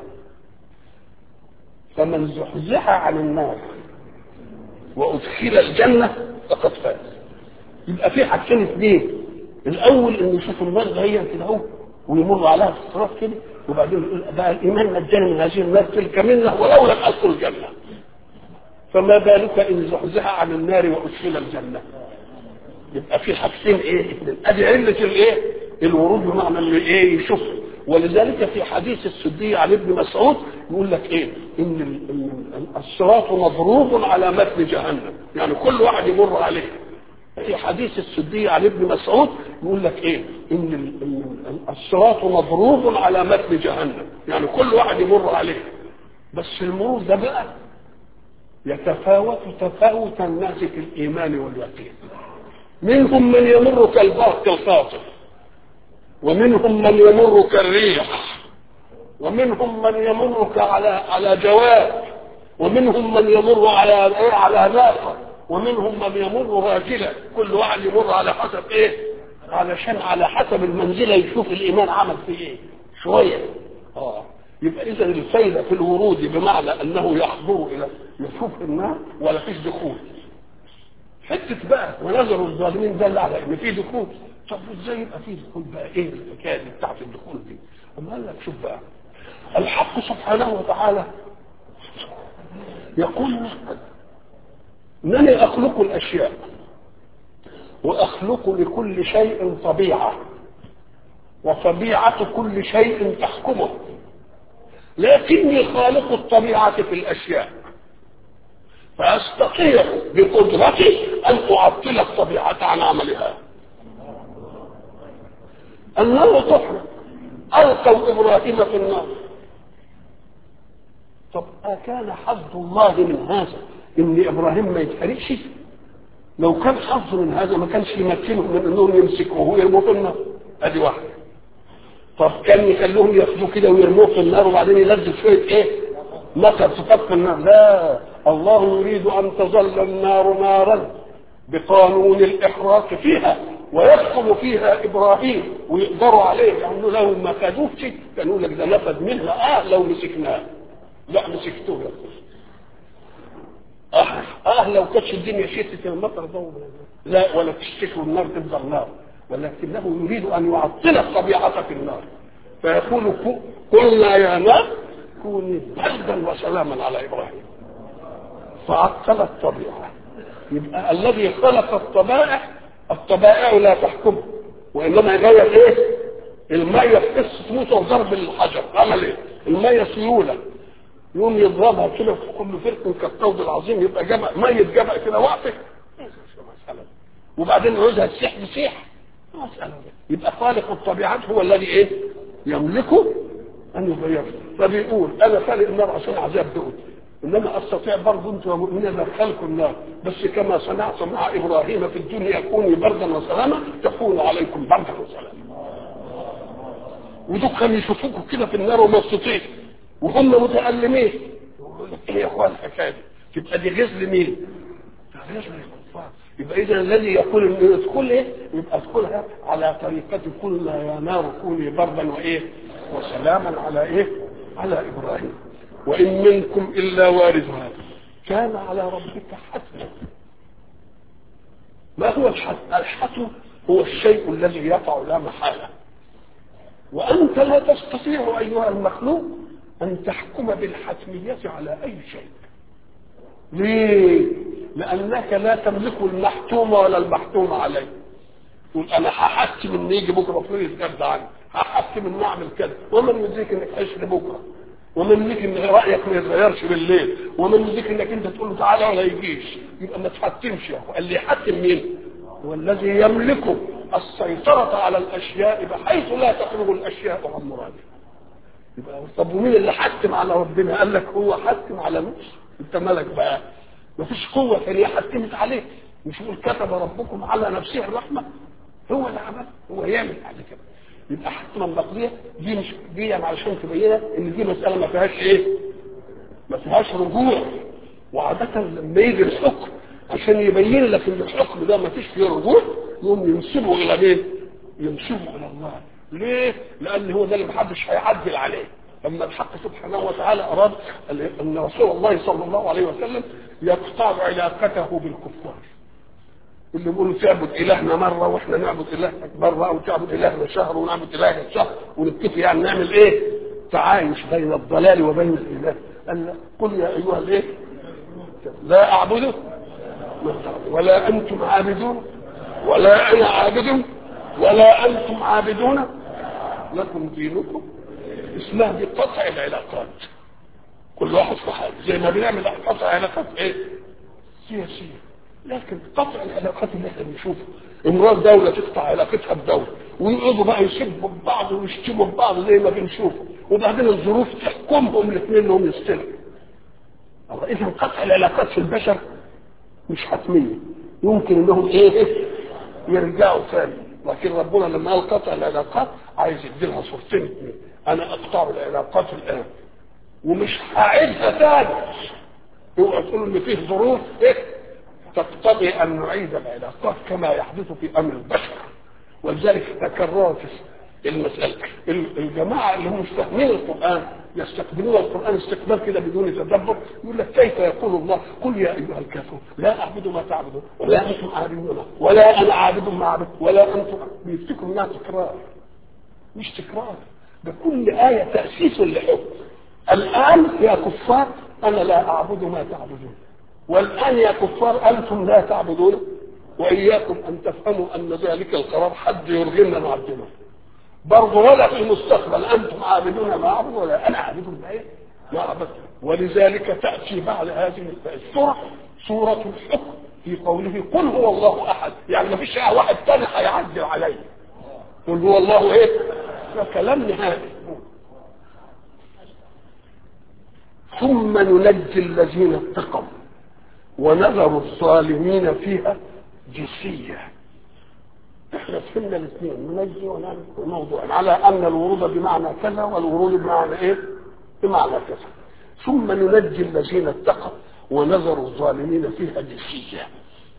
فمن زحزح عن النار وأدخل الجنة فقد فاز يبقى في حاجتين اثنين الأول إن يشوفوا النار هي كده أهو ويمروا عليها في الصراط كده وبعدين يقول بقى الإيمان نجاني من هذه النار تلك منه ولو لم أدخل الجنة فما بالك إن زحزح عن النار وأدخل الجنة يبقى في حاجتين ايه اثنين ادي عله الايه الورود بمعنى انه ايه يشوف ولذلك في حديث السدي عن ابن مسعود يقول لك ايه ان ال- ال- الصراط مضروب على متن جهنم يعني كل واحد يمر عليه في حديث السدي عن ابن مسعود يقول لك ايه ان ال- ال- الصراط مضروب على متن جهنم يعني كل واحد يمر عليه بس المرور ده بقى يتفاوت تفاوت الناس في الايمان واليقين منهم من يمر كالبرق الخاطف ومنهم من يمر كالريح ومنهم من يمر على على جواد ومنهم من يمر على ايه على ناقه ومنهم من يمر راجلا كل واحد يمر على حسب ايه علشان على حسب المنزله يشوف الايمان عمل فيه ايه شويه اه يبقى اذا الفايده في الورود بمعنى انه يحضر الى يشوف النار ولا فيش دخول حته بقى ونظر الظالمين دل على ان في دخول طب ازاي يبقى في دخول بقى ايه الحكايه دي بتاعت الدخول دي اما قال لك شوف بقى الحق سبحانه وتعالى يقول انني اخلق الاشياء واخلق لكل شيء طبيعه وطبيعه كل شيء تحكمه لكني خالق الطبيعه في الاشياء فاستطيع بقدرتي ان اعطل الطبيعه عن عملها النار تحرق القوا ابراهيم في النار طب أكان حظ الله من هذا ان ابراهيم ما يتحرقش لو كان حظ من هذا ما كانش يمكنه من انهم يمسكوه ويرموه في النار ادي واحده طب كان يخلوهم ياخذوه كده ويرموه في النار وبعدين ينزل شويه ايه مطر تطفي النار لا الله يريد ان تظل النار نارا بقانون الاحراق فيها ويحكم فيها ابراهيم ويقدروا عليه يعني لو ما خدوش كانوا لك ده نفذ منها اه لو مسكناه لا مسكتوه يا أخي. اه اه لو كانتش الدنيا شتت المطر ده لا ولا تشتكوا النار تفضل نار ولكنه يريد ان يعطل الطبيعه في النار فيقول كو- قلنا يا نار كوني بردا وسلاما على ابراهيم فعطل الطبيعه يبقى الذي خلق الطبائع الطبائع لا تحكمه وانما يغير ايه الميه في قصه موسى وضرب الحجر عمل ايه الميه سيوله يوم يضربها كده في كل فرق كالطود العظيم يبقى جبل ميه جبل كده واقفه مسألة. وبعدين يعوزها تسيح تسيح مسألة يبقى خالق الطبيعات هو الذي ايه يملكه ان يغيره فبيقول انا خالق النار عشان عذاب دول انما استطيع برضه انتم يا مؤمنين ادخلكم النار بس كما صنعت مع ابراهيم في الدنيا كوني بردا وسلاما تكون عليكم بردا وسلاما ودول كانوا يشوفوكوا كده في النار ومبسوطين وهم متألمين يقول لك ايه يا اخوان الحكايه دي تبقى دي غزل مين؟ غزل الكفار يبقى اذا الذي يقول ان ادخل ايه؟ يبقى ادخلها على طريقة قلنا يا نار كوني بردا وايه؟ وسلاما على ايه؟ على ابراهيم وان منكم الا واردها كان على ربك حتما ما هو الحتم؟ الحتم هو الشيء الذي يقع لا محاله وأنت لا تستطيع أيها المخلوق أن تحكم بالحتمية على أي شيء ليه؟ لأنك لا تملك المحتوم ولا المحتوم عليه تقول أنا هحكم إن يجي بكرة فلوس يتجد عني هحكم إن أعمل كذا ومن يدريك إنك تعيش لبكرة ومن يدريك إن رأيك ما يتغيرش بالليل ومن يدريك إنك أنت تقول له تعالى ولا يجيش يبقى ما تحتمش يا أخو اللي يحتم مين؟ هو الذي يملك السيطرة على الأشياء بحيث لا تخرج الأشياء عن مراده يبقى طب ومين اللي حتم على ربنا قال لك هو حتم على نفسه انت مالك بقى مفيش قوة ثانية حتمت عليه مش يقول كتب ربكم على نفسه الرحمة هو اللي عمل هو يعمل على كده يبقى حتما مقضية دي مش دي علشان تبينها ان دي مسألة ما فيهاش ايه ما فيهاش رجوع وعادة لما يجي الحكم عشان يبين لك ان الحكم ده ما فيش فيه رجوع يقوم ينسبه الى مين؟ ينسبه الى الله ليه؟ لان هو ده اللي محدش هيعدل عليه لما الحق سبحانه وتعالى اراد ان رسول الله صلى الله عليه وسلم يقطع علاقته بالكفار اللي بيقولوا تعبد الهنا مره واحنا نعبد الهك مره او تعبد الهنا شهر ونعبد الهك شهر ونتفق يعني نعمل ايه؟ تعايش بين الضلال وبين الاله قال قل يا ايها الايه؟ لا اعبده ولا انتم عابدون ولا انا عابد ولا انتم عابدون لكم دينكم اسمها دي قطع العلاقات كل واحد في حاله زي ما بنعمل قطع علاقات ايه سياسيه لكن قطع العلاقات اللي احنا بنشوفها امراه دوله تقطع علاقتها بدوله ويقعدوا بقى يسبوا ببعض ويشتموا ببعض زي ما بنشوفه وبعدين الظروف تحكمهم الاثنين انهم يستلموا الله اذا قطع العلاقات في البشر مش حتميه يمكن انهم ايه يرجعوا ثاني لكن ربنا لما قال قطع العلاقات عايز يديلها صورتين اثنين انا اقطع العلاقات الان ومش هعيدها ثاني اوعى تقول ان فيه ظروف ايه تقتضي ان نعيد العلاقات كما يحدث في امر البشر ولذلك تكررت المسألة الجماعة اللي هم مش فاهمين القرآن يستقبلون القرآن استقبال كده بدون تدبر يقول لك كيف يقول الله قل يا أيها الكافرون لا أعبد ما تعبدون ولا أنتم عابدون ولا أنا عابد ما عبد ولا أنتم بيفتكروا إنها تكرار مش تكرار ده كل آية تأسيس لحكم الآن يا كفار أنا لا أعبد ما تعبدون والآن يا كفار أنتم لا تعبدون وإياكم أن تفهموا أن ذلك القرار حد يرغمنا نعبدونه برضه ولا في المستقبل أنتم عابدون ما أعبد ولا أنا عابد ما إيه ما أعبد ولذلك تأتي بعد هذه السورة سورة الحكم في قوله قل هو الله أحد يعني ما فيش واحد تاني هيعدل عليه قل هو الله إيه ده كلام نهائي ثم ننجي الذين اتقوا ونذر الظالمين فيها جسية احنا فهمنا الاثنين ننجي ونعمل موضوع على ان الورود بمعنى كذا والورود بمعنى ايه بمعنى كذا ثم ننجي الذين اتقوا ونذر الظالمين فيها جسية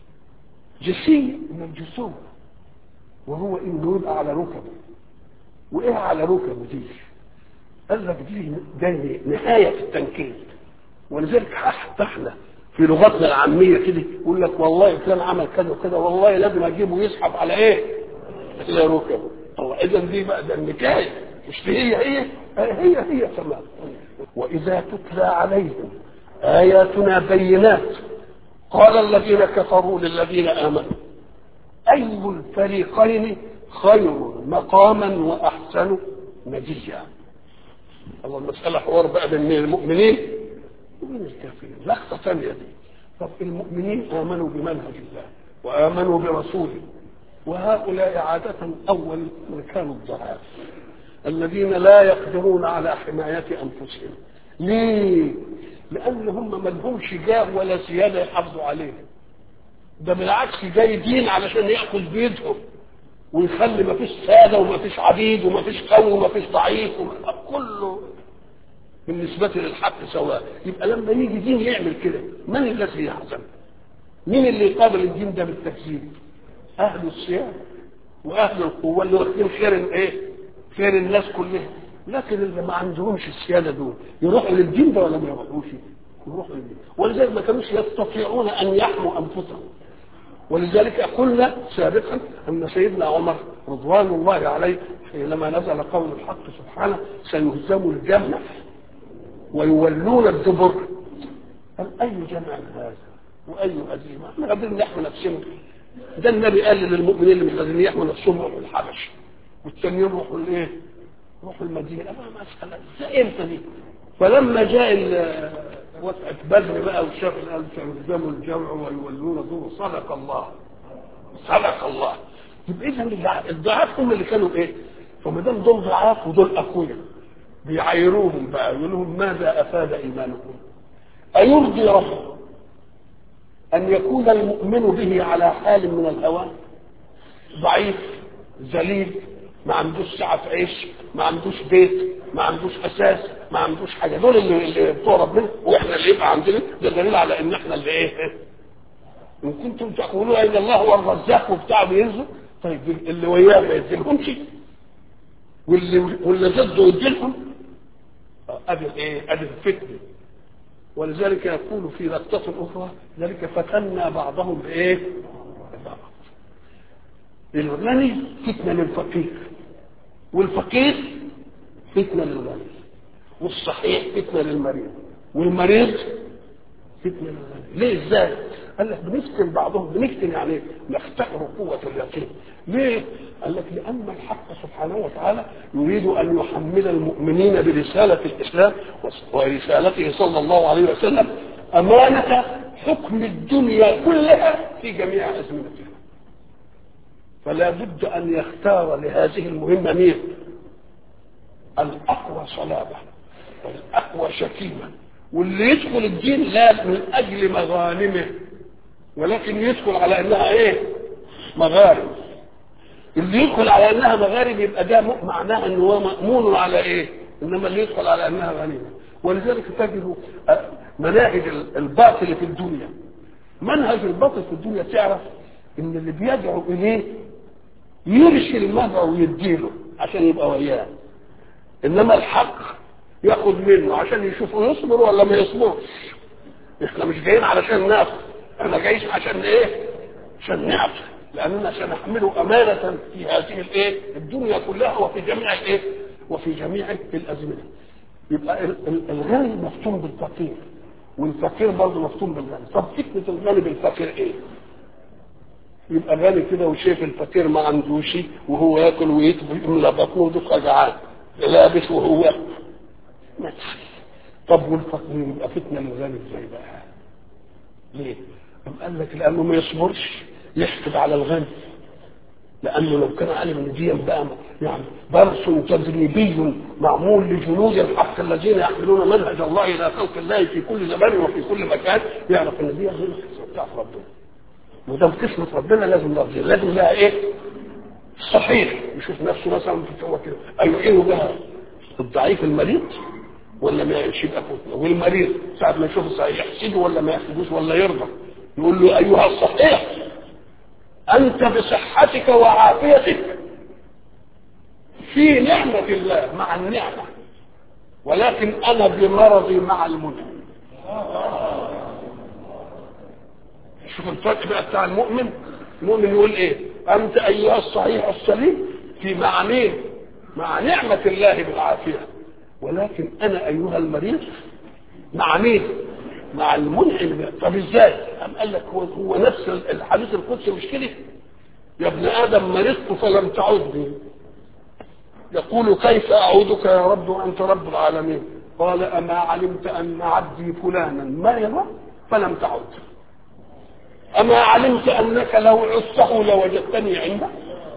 جسية من الجسوم وهو انه يبقى على ركبه وايه على ركبه دي قال لك دي دي نهاية التنكيل ولذلك حتى احنا في لغتنا العامية كده يقول لك والله فلان عمل كذا وكذا والله لازم اجيبه يسحب على ايه؟ على ركبه هو اذا دي بقى ده النكاية مش هي هي هي هي تمام واذا تتلى عليهم اياتنا بينات قال الذين كفروا للذين امنوا اي الفريقين خير مقاما واحسن نجيا الله المسألة حوار بقى بين المؤمنين ومن الكافرين لقطة ثانية دي طب المؤمنين آمنوا بمنهج الله وآمنوا برسوله وهؤلاء عادة أول من كانوا الضعاف الذين لا يقدرون على حماية أنفسهم ليه؟ لأن هم ما لهمش جاه ولا زيادة يحافظوا عليه ده بالعكس جاي دين علشان يأخذ بيدهم ويخلي ما فيش سادة وما فيش عبيد وما فيش قوي وما فيش ضعيف وما كله بالنسبة للحق سواء يبقى لما يجي دين يعمل كده من الذي يحزن مين اللي يقابل الدين ده بالتكذيب اهل الصيام واهل القوة اللي واخدين خير الايه خير الناس كلها لكن اللي ما عندهمش السيادة دول يروحوا للدين ده ولا ما يروحوش يروحوا للدين ولذلك ما كانوش يستطيعون ان يحموا انفسهم ولذلك قلنا سابقا ان سيدنا عمر رضوان الله عليه حينما نزل قول الحق سبحانه سيهزم الجمع ويولون الدبر قال اي جمع هذا واي هزيمه احنا قادرين نحمي نفسنا ده النبي قال للمؤمنين اللي مش قادرين يحموا نفسهم روحوا الحبش والتانيين روحوا الايه؟ روحوا المدينه ما مساله ازاي امتى دي؟ فلما جاء وقعة بدر بقى وشاف قال سيهزموا الجمع ويولون الدبر صدق الله صدق الله يبقى اذا الضعاف هم اللي كانوا ايه؟ فما دام دول ضعاف ودول اقوياء بيعايروهم بقى يقول لهم ماذا افاد ايمانكم؟ ايرضي ربه ان يكون المؤمن به على حال من الهوان ضعيف ذليل ما عندوش سعة عيش ما عندوش بيت ما عندوش اساس ما عندوش حاجه دول اللي, اللي بتوع ربنا واحنا اللي يبقى عندنا ده دليل على ان احنا اللي ايه ان كنتم تقولون ان الله هو الرزاق وبتاع بيرزق طيب اللي وياه ما يديلهمش واللي واللي ضده يديلهم ادي ايه ادي الفتنه ولذلك يقول في لقطة أخرى ذلك فتنا بعضهم بإيه؟ ببعض. الغني فتنة للفقير والفقير فتنة للغني والصحيح فتنة للمريض والمريض فتنة للغني ليه ازاي؟ قال لك بنفتن بعضهم بنفتن يعني نختبر قوة اليقين ليه؟ قال لك لأن الحق سبحانه وتعالى يريد أن يحمل المؤمنين برسالة الإسلام ورسالته صلى الله عليه وسلم أمانة حكم الدنيا كلها في جميع أزمنتها فلا بد أن يختار لهذه المهمة مين؟ الأقوى صلابة والأقوى شكيمة واللي يدخل الدين لا من أجل مغانمه ولكن يدخل على أنها إيه؟ مغارم اللي يدخل على أنها مغارم يبقى ده معناه أنه هو مأمون على إيه؟ إنما اللي يدخل على أنها غنيمة ولذلك تجد مناهج الباطل في الدنيا منهج الباطل في الدنيا تعرف ان اللي بيدعو اليه يرسل المدعو ويديله عشان يبقى وياه انما الحق ياخد منه عشان يشوفه يصبر ولا ما يصبرش احنا مش جايين علشان ناخد احنا جايين عشان ايه عشان نعطي لاننا سنحمله امانه في هذه الايه الدنيا كلها وفي جميع الايه وفي جميع الازمنه يبقى الغني مفتون بالفقير والفقير برضه مفتون بالغني طب فتنه الغني بالفقير ايه يبقى غني كده وشايف الفقير ما عندوش وهو ياكل ويطفي يملى بطنه ودق جعان لابس وهو طب والفقير يبقى فتنه للغني ازاي بقى؟ ليه؟ قال لك لانه ما يصبرش يحسد على الغني لانه لو كان عالم ان دي بقى يعني درس تدريبي معمول لجنود الحق الذين يحملون منهج الله الى خلق الله في كل زمان وفي كل مكان يعرف ان دي غير بتاعت ربنا ما دام قسمة ربنا لازم نرضي لازم لها ايه؟ صحيح يشوف نفسه مثلا هو كده ايعينه بها الضعيف المريض ولا ما يعيش يبقى فتنه والمريض ساعة ما يشوف الصحيح يحسده ولا ما يحسدوش ولا يرضى يقول له ايها الصحيح انت بصحتك وعافيتك في نعمة الله مع النعمة ولكن انا بمرضي مع المنعم شوف الفرق بقى بتاع المؤمن المؤمن يقول ايه انت ايها الصحيح السليم في معنيه مع نعمة الله بالعافية ولكن انا ايها المريض مع مين مع المنعم طب ازاي قام قال لك هو, هو نفس الحديث القدسي مش كده يا ابن ادم مرضت فلم تعدني يقول كيف اعودك يا رب وانت رب العالمين قال اما علمت ان عبدي فلانا مرض فلم تعد اما علمت انك لو عدته لوجدتني عندك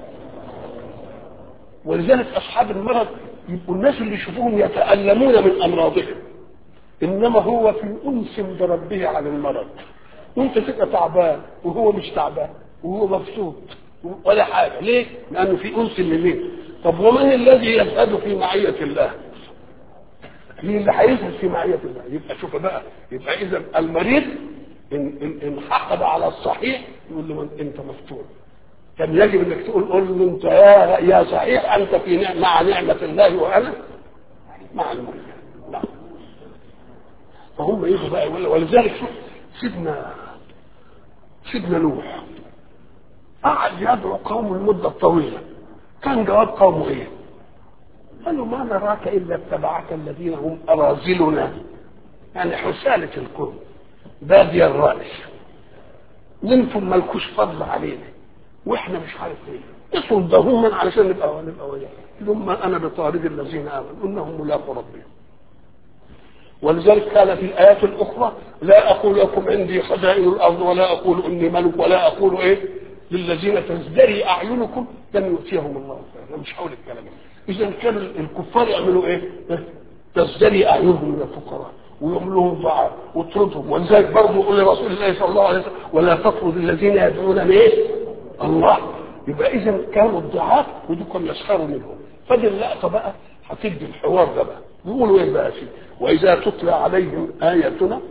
ولذلك اصحاب المرض يبقوا الناس اللي يشوفوهم يتالمون من امراضهم انما هو في انس بربه على المرض وانت تبقى تعبان وهو مش تعبان وهو مبسوط ولا حاجه ليه؟ لانه في انس منين؟ طب ومن الذي يزهد في معيه الله؟ مين اللي هيزهد في معيه الله؟ يبقى شوف بقى يبقى اذا المريض ان ان ان حقد على الصحيح يقول له انت مفتون كان يجب انك تقول قول له انت يا يا صحيح انت في نعم مع نعمه الله وانا مع المريض نعم فهم يجوا بقى ولذلك شوف سيدنا سيدنا نوح قعد يدعو قوم لمدة طويلة كان جواب قومه ايه؟ قالوا ما نراك الا اتبعك الذين هم اراذلنا يعني حسالة الكون بادي الرأي وانتم مالكوش فضل علينا واحنا مش عارف ايه اصل من علشان نبقى نبقى وياه ثم انا بطارد الذين امنوا انهم ملاقوا ربهم ولذلك قال في الآيات الأخرى لا أقول لكم عندي خزائن الأرض ولا أقول إني ملك ولا أقول إيه للذين تزدري أعينكم لن يؤتيهم الله أنا مش هقول الكلام إذا كان الكفار يعملوا إيه؟ تزدري أعينهم من الفقراء ويعملوهم ضعاف وتطردهم ولذلك برضه يقول لرسول الله صلى الله عليه وسلم ولا تطرد الذين يدعون من إيه؟ الله يبقى إذا كانوا الضعاف ودول يسخروا منهم فدي اللقطة بقى هتدي الحوار ده بقى يقولوا ايه بقى فيه واذا تتلى عليهم اياتنا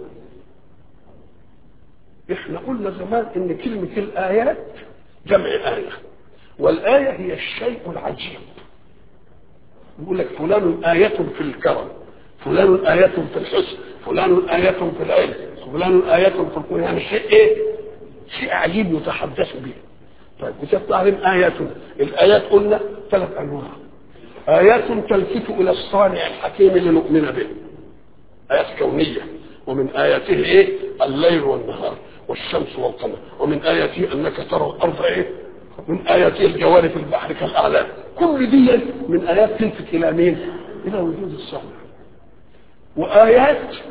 احنا قلنا زمان ان كلمة الايات جمع آية والآية هي الشيء العجيب يقول لك فلان آية في الكرم فلان آية في الحسن فلان آية في العلم فلان آية في القرآن يعني شيء ايه شيء عجيب يتحدث به طيب وتطلع لهم آياتنا الآيات قلنا ثلاث أنواع آيات تلفت إلى الصانع الحكيم لنؤمن به آيات كونية ومن آياته إيه الليل والنهار والشمس والقمر ومن آياته أنك ترى الأرض إيه من آياته الجوار في البحر كالأعلام كل دي من آيات تلفت إلى مين؟ إلى وجود السماء وآيات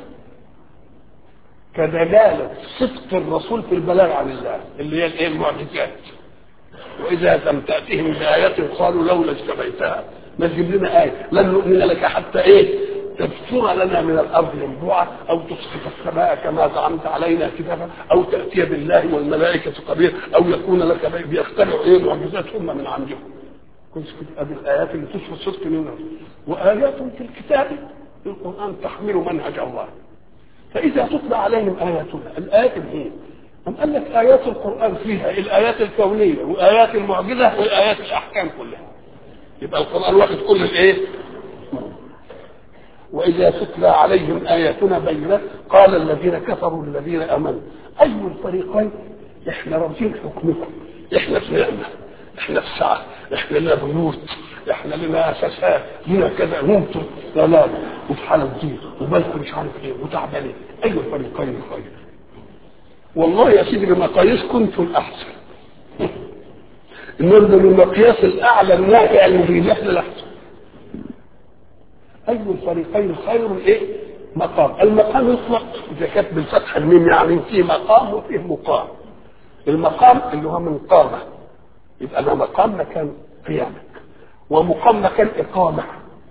كدلالة صدق الرسول في البلاغ عن الله اللي هي الايه المعجزات وإذا لم تأتهم بآية قالوا لولا اجتبيتها ما تجيب لنا آية لن نؤمن لك حتى إيه تبصر لنا من الأرض ينبوعا أو تسقط السماء كما زعمت علينا كتابا أو تأتي بالله والملائكة قبيل أو يكون لك بيت بيخترعوا إيه معجزات هم من عندهم كنت هذه الآيات اللي تشفى صدق منها وآيات في الكتاب في القرآن تحمل منهج الله فإذا تتلى عليهم آياتنا الآيات الإيه؟ أم قال لك آيات القرآن فيها الآيات الكونية وآيات المعجزة وآيات الأحكام كلها يبقى القرآن واخد كل الإيه؟ وإذا تتلى عليهم آياتنا بينات قال الذين كفروا للذين آمنوا أي الفريقين إحنا راضين حكمكم إحنا في نعمة إحنا في سعة إحنا لنا بيوت إحنا لنا أساسات لنا كذا وأنتم لا لا وفي حالة ضيق وبالكم مش عارف إيه وتعبانين أي الفريقين خير والله يا سيدي بمقاييس كنتم أحسن إنما بالمقياس الأعلى النافع المفيد إحنا الأحسن أي الفريقين خير إيه؟ مقام المقام يطلق إذا كانت بالفتح الميم يعني فيه مقام وفيه مقام المقام اللي هو من قامة يبقى ده مقام مكان قيامك ومقام مكان إقامة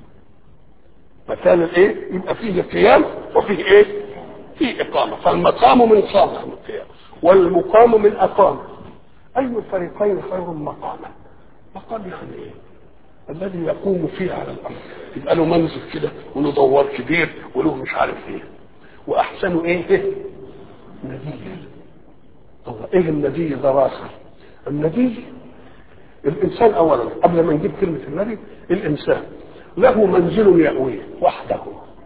مكان الإيه؟ يبقى فيه قيام وفيه إيه؟ فيه إقامة فالمقام من قامة من قيام والمقام من أقامة أي الفريقين خير مقاما مقام يعني إيه؟ الذي يقوم فيه على الارض يبقى له منزل كده وله دوار كبير وله مش عارف ايه واحسن ايه ايه ندي الله ايه الندي ده راسخ الندي الانسان اولا قبل ما نجيب كلمه النبي الانسان له منزل يأويه وحده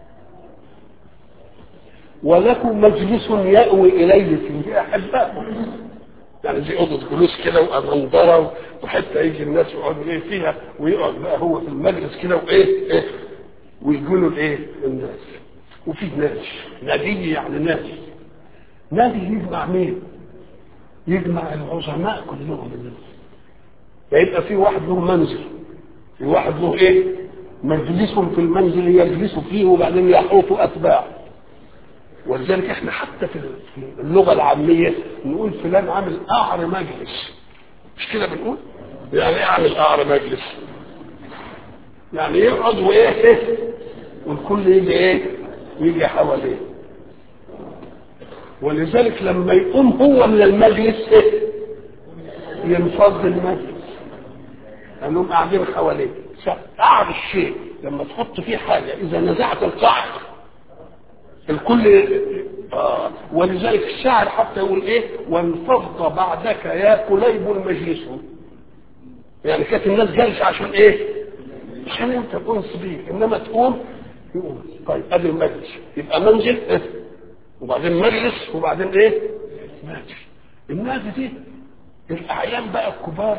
وله مجلس يأوي إليه فيه أحبائه يعني زي اوضه جلوس كده ومنظره وحته يجي الناس يقعدوا ايه فيها ويقعد بقى هو في المجلس كده وايه ايه ويقولوا الايه الناس وفي ناس نادي يعني ناس نادي يجمع مين؟ يجمع العظماء كلهم الناس فيبقى في واحد له منزل في واحد له ايه؟ مجلس في المنزل يجلس فيه وبعدين يحوط اتباعه ولذلك احنا حتى في اللغه العاميه نقول فلان عامل قعر مجلس مش كده بنقول يعني ايه عامل قعر مجلس يعني يقعد وايه ايه والكل يجي ايه يجي حواليه ولذلك لما يقوم هو من المجلس ايه ينفض المجلس لانهم قاعدين حواليه قعر الشيء لما تحط فيه حاجه اذا نزعت القعر الكل آه ولذلك الشاعر حتى يقول ايه وانفض بعدك يا كليب المجلس يعني كانت الناس جالسه عشان ايه عشان انت تنص بيه انما تقوم يقول طيب ادي المجلس يبقى منزل إيه؟ وبعدين مجلس وبعدين ايه نادي النادي دي الاعيان بقى الكبار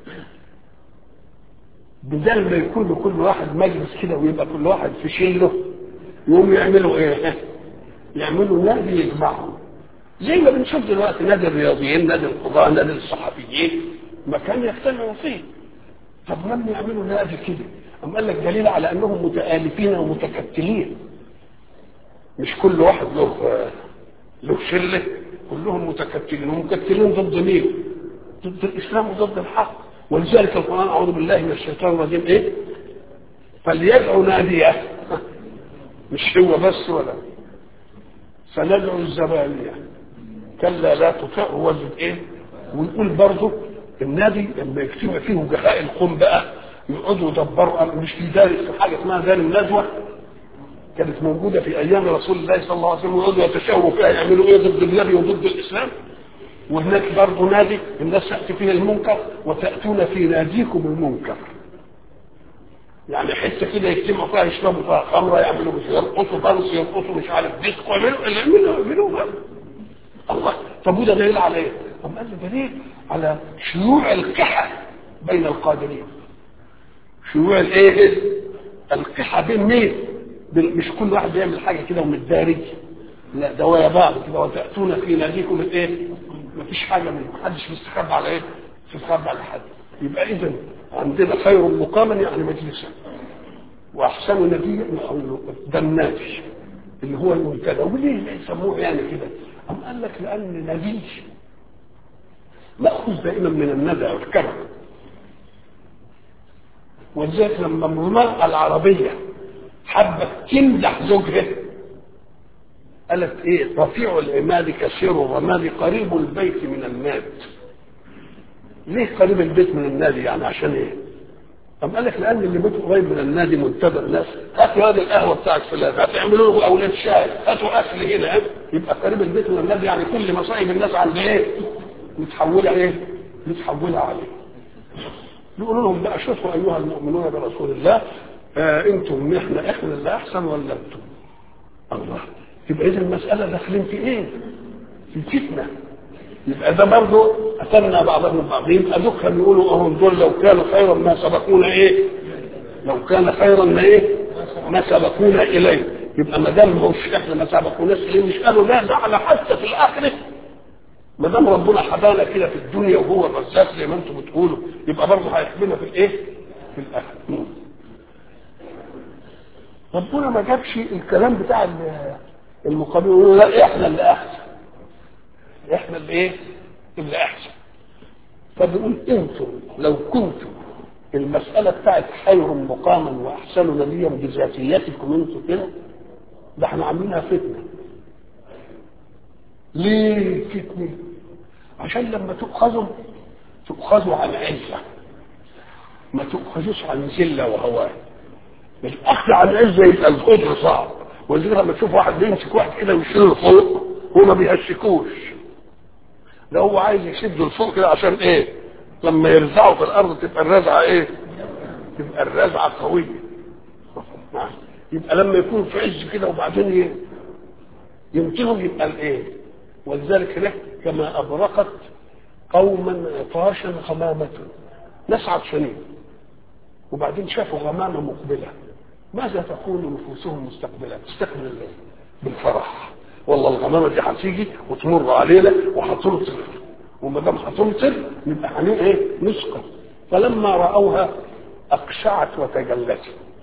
بدل ما يكون لكل واحد مجلس كده ويبقى كل واحد في شله يقوم يعملوا ايه يعملوا نادي يجمعهم زي ما بنشوف دلوقتي نادي الرياضيين نادي القضاء نادي الصحفيين مكان يجتمعوا فيه طب لما يعملوا نادي كده أم قال لك دليل على انهم متآلفين ومتكتلين مش كل واحد له له شله كلهم متكتلين ومكتلين ضد مين؟ ضد الاسلام وضد الحق ولذلك القران اعوذ بالله من الشيطان الرجيم ايه؟ فليدعو ناديه مش هو بس ولا سندعو الزبانية كلا لا تطع وزد ايه ونقول برضه النادي لما يجتمع فيه وجهاء القوم بقى يقعدوا يدبروا مش في دار في حاجه اسمها دار الندوه كانت موجوده في ايام رسول الله صلى الله عليه وسلم ويقعدوا يتشاوروا فيها يعملوا ايه ضد النبي وضد الاسلام وهناك برضه نادي الناس تاتي فيه المنكر وتاتون في ناديكم المنكر يعني حته كده يجتمعوا فيها يشربوا فيها خمره يعملوا مش يرقصوا دانس يرقصوا مش عارف ديسكو يعملوا اللي يعملوا يعملوا الله طب وده دليل على ايه؟ طب قال دليل على شيوع القحة بين القادرين شيوع الايه؟ القحة بين مين؟ مش كل واحد بيعمل حاجه كده ومتدارج لا ده ويا بعض كده وتاتون في ناديكم الايه؟ مفيش حاجه من محدش بيستخبى على ايه؟ بيستخبى على حد يبقى اذا عندنا خير مقاما يعني مجلسا واحسن نبيا ده النبي اللي هو المنتدى وليه يسموه يعني كده؟ أم قال لك لأن نبي مأخوذ دائما من الندى والكرم ولذلك لما المرأة العربية حبت تمدح زوجها قالت ايه رفيع العماد كثير الرماد قريب البيت من الناد ليه قريب البيت من النادي يعني عشان ايه أم قال لك لأن اللي بيته قريب من النادي منتظر الناس هاتوا هذه القهوة بتاعت فلان هتعملوا له أولاد شاي هاتوا أكل هنا يبقى قريب البيت من النادي يعني كل مصايب الناس عند إيه؟ متحولة إيه؟ متحولة عليه يقولوا لهم بقى شوفوا أيها المؤمنون برسول الله آه أنتم إحنا إحنا اللي أحسن ولا أنتم؟ الله يبقى إذا المسألة داخلين في إيه؟ في فتنة يبقى ده برضه أتمنى بعضهم بعض يبقى دول بيقولوا أهم دول لو كانوا خيرا ما سبقونا إيه؟ لو كان خيرا ما إيه؟ ما سبقونا إليه يبقى ما دام مش إحنا ما سبقوناش إليه مش قالوا لا ده على حتى في الآخرة ما دام ربنا حبانا كده في الدنيا وهو الرزاق زي ما أنتم بتقولوا يبقى برضه هيحبنا في الإيه؟ في الآخرة ربنا ما جابش الكلام بتاع المقابل يقولوا لا احنا اللي احسن احنا اللي ايه اللي احسن فبيقول انتم لو كنتم المسألة بتاعت خير مقاما وأحسن نبيا بذاتيتكم انتم كده ده احنا عاملينها فتنة ليه فتنة؟ عشان لما تؤخذوا تؤخذوا عن عزة ما تؤخذوش عن ذلة وهوان الأخذ عن عزة يبقى الخضر صعب ولذلك لما تشوف واحد بيمسك واحد كده ويشيله لفوق هو ما بيهشكوش ده هو عايز يشده لفوق كده عشان ايه لما يرزعه في الارض تبقى الرزعه ايه تبقى الرزعه قويه يبقى لما يكون في عز كده وبعدين ايه يمكنهم يبقى الايه ولذلك هناك كما ابرقت قوما عطاشا غمامة ناس عطشانين وبعدين شافوا غمامة مقبلة ماذا تقول نفوسهم مستقبلا تستقبل الله بالفرح والله الغمامة دي هتيجي وتمر علينا وهتمطر وما دام هتمطر يبقى هنيه ايه نسقط فلما رأوها أقشعت وتجلت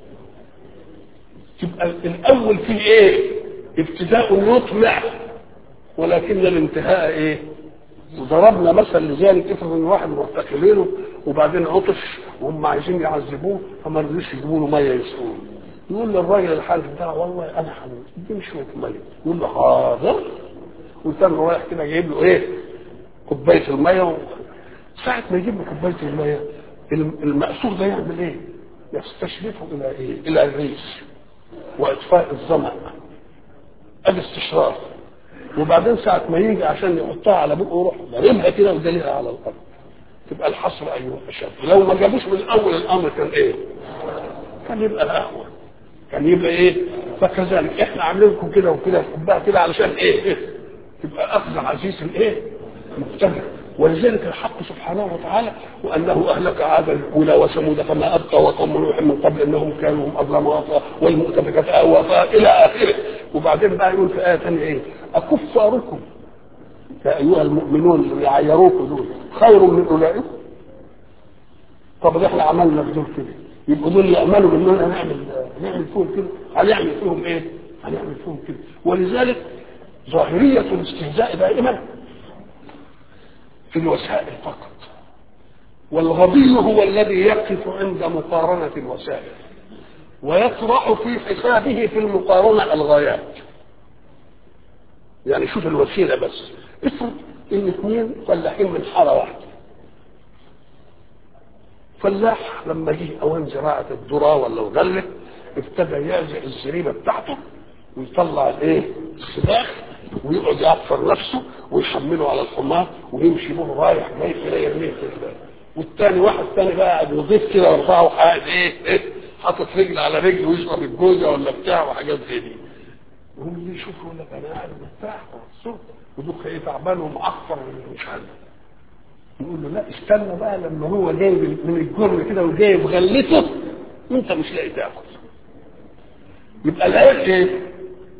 تبقى الأول فيه ايه ابتداء يطمع ولكن الانتهاء ايه وضربنا مثل لذلك افرض ان واحد محتكلينه وبعدين عطش وهم عايزين يعذبوه فما رضيوش يجيبوا له ميه يسقوه يقول للراجل الحالف ده والله انا حبيبي اديني شويه ميه يقول له حاضر وكان رايح كده جايب له ايه كوبايه الميه و... ساعه ما يجيب له كوبايه الميه المأسور ده يعمل ايه؟ يستشرفه الى ايه؟ الى الريش واطفاء الظمأ الاستشراف وبعدين ساعة ما يجي عشان يحطها على بقه يروح ضاربها كده ودليها على الأرض تبقى الحصر أيوه أشد لو ما جابوش من أول الأمر كان إيه؟ كان يبقى الأهون كان يبقى إيه؟ فكذلك إحنا عاملين لكم كده وكده نحبها كده علشان إيه؟ إيه؟ تبقى أخذ عزيز الإيه؟ مقتدر ولذلك الحق سبحانه وتعالى وانه اهلك عادا الاولى وثمود فما ابقى وقوم نوح من قبل انهم كانوا هم اظلم وأطغى والمؤتفكات اهوى الى اخره وبعدين بقى يقول في ايه ثانيه ايه؟ اكفاركم يا ايها المؤمنون اللي يعيروكم دول خير من اولئك طب ده احنا عملنا في دول كده يبقوا دول ياملوا اننا نعمل نعمل فيهم كده هنعمل فيهم ايه؟ هنعمل فيهم كده ولذلك ظاهريه الاستهزاء دائما في الوسائل فقط والغبي هو الذي يقف عند مقارنة الوسائل ويطرح في حسابه في المقارنة الغايات يعني شوف الوسيلة بس افرض ان اثنين فلاحين من حارة واحدة فلاح لما جه اوان زراعة الذرة ولا الغلة ابتدى يعزق الزريبة بتاعته ويطلع الايه السباخ ويقعد يعفر نفسه ويحمله على الحمار ويمشي به رايح جاي كده يرميه في الباب والتاني واحد تاني بقى قاعد يضيف كده ويرفعه وقاعد ايه ايه حاطط رجل على رجل ويشرب الجوزه ولا بتاع وحاجات زي دي يقوم اللي يشوف يقول لك انا قاعد مرتاح ومبسوط ودوك ايه تعبان ومعفر ومش عارف يقول له لا استنى بقى لما هو جاي من الجرم كده وجايب غلته وانت مش لاقي تاكل يبقى العيب ايه؟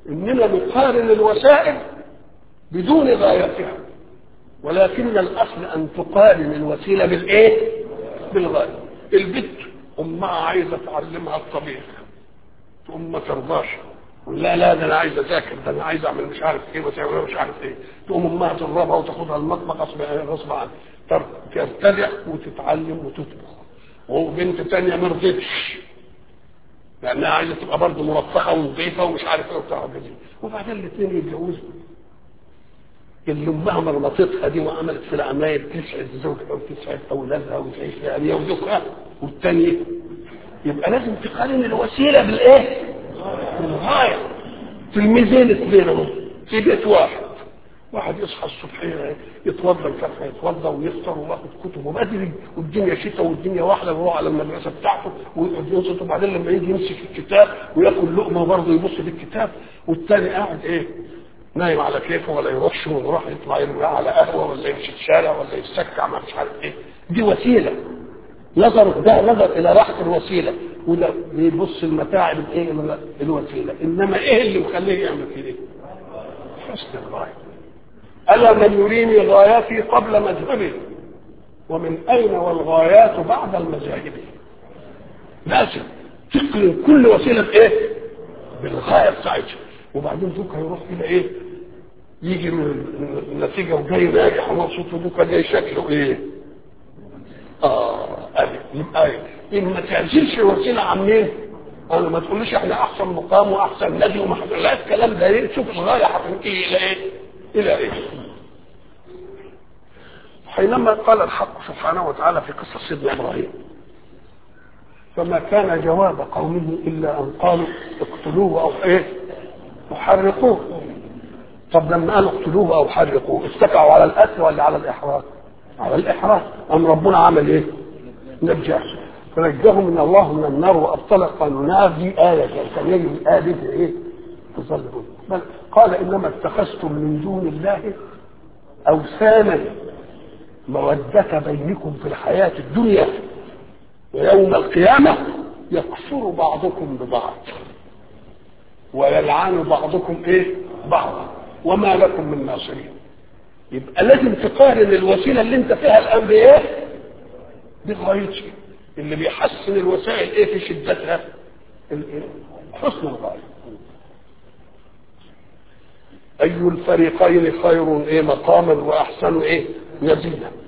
اننا نقارن الوسائل بدون غايتها ولكن الاصل ان تقارن الوسيله بالايه بالغايه البنت امها عايزه تعلمها الطبيخ تقوم ما ترضاش لا لا ده انا عايز اذاكر ده انا عايز اعمل مش عارف ايه وتعمل مش عارف ايه تقوم امها تضربها وتاخدها المطبخ غصب غصب عنها ترتدع وتتعلم وتطبخ وبنت تانية ما رضتش لانها عايزه تبقى برضه مرفهه ونظيفه ومش عارف ايه وبتاع وبعدين الاثنين يتجوزوا اللي امها مرمطتها دي وعملت في العمايل تسعد زوجها وتسعد اولادها وتعيش يعني يوزقها والثانيه يبقى لازم تقارن الوسيله بالايه؟ بالغايه في الميزان بينهم في بيت واحد واحد يصحى الصبح يتوضا الفجر يتوضا ويفطر وياخد كتبه بدري والدنيا شتاء والدنيا واحده ويروح على المدرسه بتاعته ويقعد ينصت وبعدين لما يجي يمسك الكتاب وياكل لقمه برضه يبص في الكتاب والتاني قاعد ايه؟ نايم على كيفه ولا يروحش ويروح يطلع يرجع على قهوه ولا يمشي في الشارع ولا يتسكع ما مش عارف ايه دي وسيله نظر ده نظر الى راحه الوسيله وده بيبص المتاعب الايه الوسيله انما ايه اللي مخليه يعمل كده؟ حسن الغايه الا من يريني غاياتي قبل مذهبي ومن اين والغايات بعد المذاهب لازم تقرن كل وسيله بايه؟ بالغايه بتاعتها وبعدين دوكا يروح الى ايه؟ يجي من النتيجه وجاي ناجح ومبسوط ودوكا جاي شكله ايه؟ اه ادي يبقى ايه؟ ما تعزلش الوسيله عن مين؟ انا ما تقوليش احنا احسن مقام واحسن نبي وما لا الكلام ده ليه؟ شوف الغايه هتنتهي الى ايه؟ الى ايه؟ حينما قال الحق سبحانه وتعالى في قصه سيدنا ابراهيم فما كان جواب قومه الا ان قالوا اقتلوه او ايه؟ وحرقوه طب لما قالوا اقتلوه او حرقوه استقعوا على القتل ولا على الاحراق؟ على الاحراق ام ربنا عمل ايه؟ نجاه فنجاه من الله من النار وابطل قانونها في آية كان يجب الآية دي في ايه؟ تصلبون بل قال انما اتخذتم من دون الله اوثانا مودة بينكم في الحياة الدنيا ويوم القيامة يكفر بعضكم ببعض ويلعن بعضكم ايه بعضا وما لكم من ناصرين يبقى لازم تقارن الوسيله اللي انت فيها الان بايه بغايتها اللي بيحسن الوسائل ايه في شدتها حسن الغايه اي الفريقين خير ايه مقاما واحسن ايه نزيلا